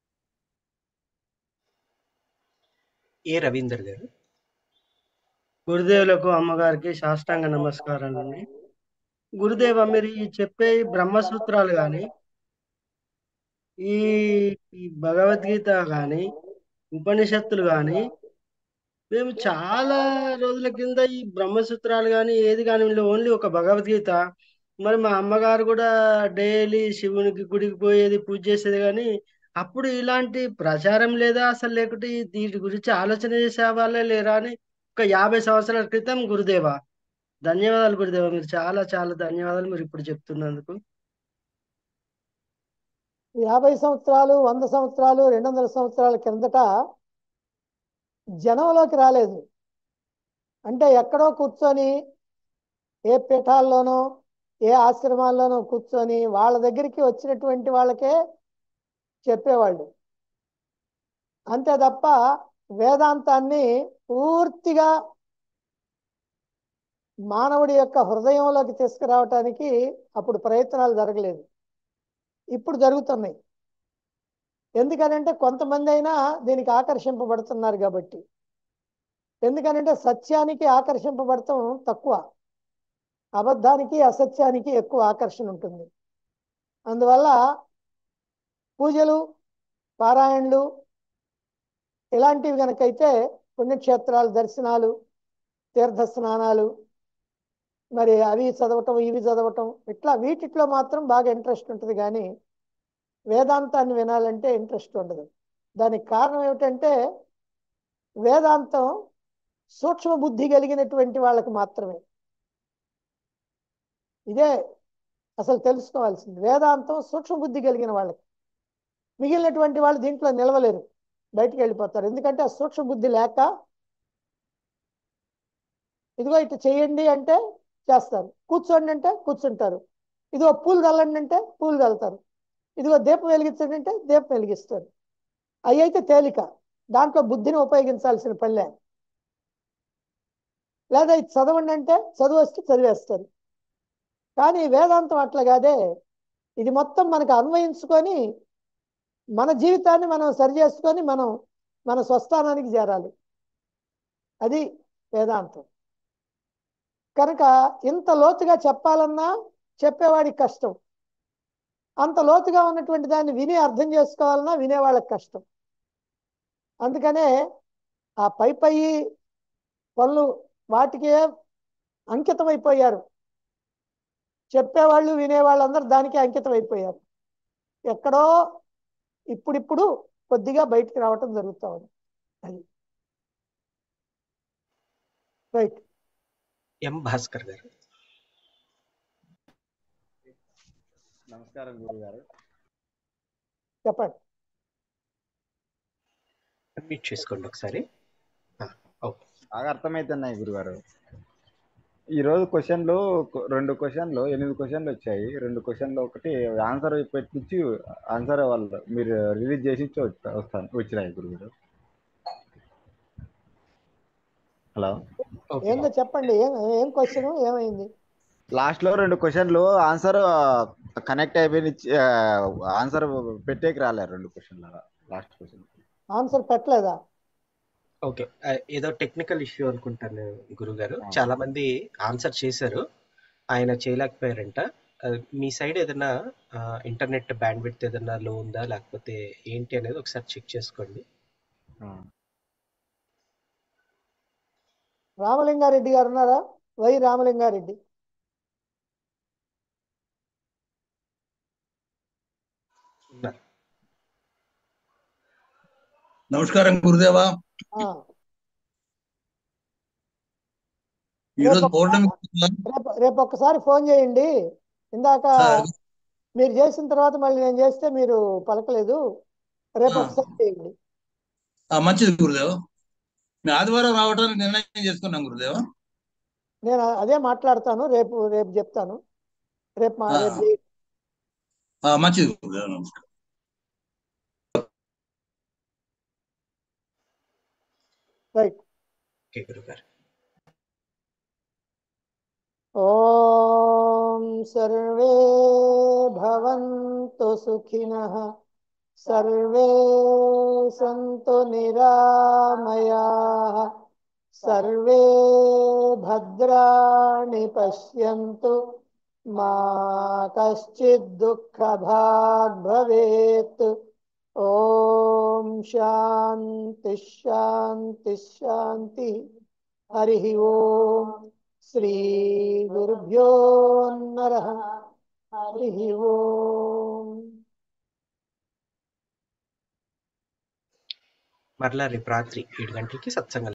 ఏ రవీందర్ గారు గురుదేవులకు అమ్మగారికి సాష్టాంగ నమస్కారాలండి గురుదేవ మీరు ఈ చెప్పే ఈ బ్రహ్మసూత్రాలు కానీ ఈ ఈ భగవద్గీత కానీ ఉపనిషత్తులు కానీ మేము చాలా రోజుల కింద ఈ బ్రహ్మసూత్రాలు కానీ ఏది కానీ ఓన్లీ ఒక భగవద్గీత మరి మా అమ్మగారు కూడా డైలీ శివునికి గుడికి పోయేది పూజ చేసేది కానీ అప్పుడు ఇలాంటి ప్రచారం లేదా అసలు లేకుంటే ఈ- వీటి గురించి ఆలోచన చేసే వాళ్ళే లేరా అని ఒక యాభై సంవత్సరాల క్రితం గురుదేవా ధన్యవాదాలు గురుదేవా మీరు చాలా చాలా ధన్యవాదాలు మీరు ఇప్పుడు చెప్తున్నందుకు యాభై సంవత్సరాలు వంద సంవత్సరాలు రెండు వందల సంవత్సరాల కిందట జనంలోకి రాలేదు అంటే ఎక్కడో కూర్చొని ఏ పీఠాల్లోనో ఏ ఆశ్రమాల్లోనో కూర్చొని వాళ్ళ దగ్గరికి వచ్చినటువంటి వాళ్ళకే చెప్పేవాళ్ళు అంతే తప్ప వేదాంతాన్ని పూర్తిగా మానవుడి యొక్క హృదయంలోకి తీసుకురావటానికి అప్పుడు ప్రయత్నాలు జరగలేదు ఇప్పుడు జరుగుతున్నాయి ఎందుకనంటే కొంతమంది అయినా దీనికి ఆకర్షింపబడుతున్నారు కాబట్టి ఎందుకనంటే సత్యానికి ఆకర్షింపబడటం తక్కువ అబద్ధానికి అసత్యానికి ఎక్కువ ఆకర్షణ ఉంటుంది అందువల్ల పూజలు పారాయణలు ఇలాంటివి కనుకైతే పుణ్యక్షేత్రాలు దర్శనాలు తీర్థ స్నానాలు మరి అవి చదవటం ఇవి చదవటం ఇట్లా వీటిట్లో మాత్రం బాగా ఇంట్రెస్ట్ ఉంటుంది కానీ వేదాంతాన్ని వినాలంటే ఇంట్రెస్ట్ ఉండదు దానికి కారణం ఏమిటంటే వేదాంతం సూక్ష్మ బుద్ధి కలిగినటువంటి వాళ్ళకి మాత్రమే ఇదే అసలు తెలుసుకోవాల్సింది వేదాంతం సూక్ష్మ బుద్ధి కలిగిన వాళ్ళకి మిగిలినటువంటి వాళ్ళు దీంట్లో నిలవలేరు బయటికి వెళ్ళిపోతారు ఎందుకంటే ఆ సూక్ష్మ బుద్ధి లేక ఇదిగో ఇట్లా చేయండి అంటే చేస్తారు కూర్చోండి అంటే కూర్చుంటారు ఇదిగో పూలు చల్లండి అంటే పూలు చల్లుతారు ఇదిగో దీపం వెలిగించండి అంటే దీపం వెలిగిస్తారు అవి అయితే తేలిక దాంట్లో బుద్ధిని ఉపయోగించాల్సిన పనిలే లేదా ఇది చదవండి అంటే చదువు వస్తే చదివేస్తారు కానీ వేదాంతం అట్లా కాదే ఇది మొత్తం మనకు అన్వయించుకొని మన జీవితాన్ని మనం సరి చేసుకొని మనం మన స్వస్థానానికి చేరాలి అది వేదాంతం కనుక ఇంత లోతుగా చెప్పాలన్నా చెప్పేవాడికి కష్టం అంత లోతుగా ఉన్నటువంటి దాన్ని విని అర్థం చేసుకోవాలన్నా వినేవాళ్ళకి కష్టం అందుకనే ఆ పై పై పనులు వాటికే అంకితం అయిపోయారు చెప్పేవాళ్ళు వినేవాళ్ళు అందరూ దానికే అంకితం అయిపోయారు ఎక్కడో ఇప్పుడిప్పుడు కొద్దిగా బయటికి రావటం జరుగుతూ ఉంది అది రైట్ ఎం భాస్కర్ గారు నమస్కారం గురుగారు చెప్పండి అన్మ్యూట్ చేసుకోండి ఒకసారి ఆ, ఓకే బాగా అర్థమవుతున్నాయి గురుగారు ఈరోజు క్వశ్చన్లు కొ- రెండు క్వశ్చన్లు ఎనిమిది క్వశ్చన్లు వచ్చాయి రెండు క్వశ్చన్లు ఒకటి ఆన్సర్ పెట్టించి ఆన్సర్ వాళ్ళు మీరు రిలీజ్ చేసి ఇచ్చి వస్తా- వస్తాను వచ్చినాయి గురుగారు హలో ఏందో చెప్పండి ఏం ఏం క్వశ్చన్ ఏమైంది లాస్ట్ లో రెండు క్వశ్చన్లు ఆన్సర్ కనెక్ట్ అయిపోయి ఆన్సర్ పెట్టేకి రాలే రెండు క్వశ్చన్లు లాస్ట్ క్వశ్చన్ ఆన్సర్ పెట్టలేదా ఓకే ఆ, ఏదో టెక్నికల్ ఇష్యూ అనుకుంటాను గురుగారు చాలా మంది ఆన్సర్ చేశారు ఆయన చేయలేకపోయారంట ఆ, మీ సైడ్ ఏదైనా ఇంటర్నెట్ బ్యాండ్ విడ్త్ ఏదైనా లో ఉందా లేకపోతే ఏంటి అనేది ఒకసారి చెక్ చేసుకోండి రామలింగారెడ్డి గారు ఉన్నారా వై రామలింగారెడ్డి ఉన్నారు నమస్కారం గురుదేవా ఆ, ఈరోజు రేపు పౌర్ణమి రేపు రేపు ఒక్కసారి ఫోన్ చేయండి ఇందాక సార్ మీరు చేసిన తర్వాత మళ్ళీ నేను చేస్తే మీరు పలకలేదు రేపు ఆ, ఒకసారి చేయండి ఆ, మంచిది గురుదేవ మేము ఆదివారం రావడానికి నిర్ణయం చేసుకున్నాం గురుదేవ నేను అదే మాట్లాడతాను రేపు రేపు చెప్తాను రేపు మా ఆ, రేపు చేయండి. ఆ, మంచిది గురుదేవ నమస్కారం రైట్ ఓకే గురుగారు ఓం సర్వే భవంతు సుఖినః సర్వే సంతు నిరామయాః సర్వే భద్రాణి పశ్యంతు మా కశ్చిద్ దుఃఖభాగ్ భవేత్ ఓం శాంతి శాంతి శాంతి హరి ఓం శ్రీ గురుభ్యో నర హరి ఓం మరలా రేపు రాత్రి ఏడు గంటలకి సత్సంగం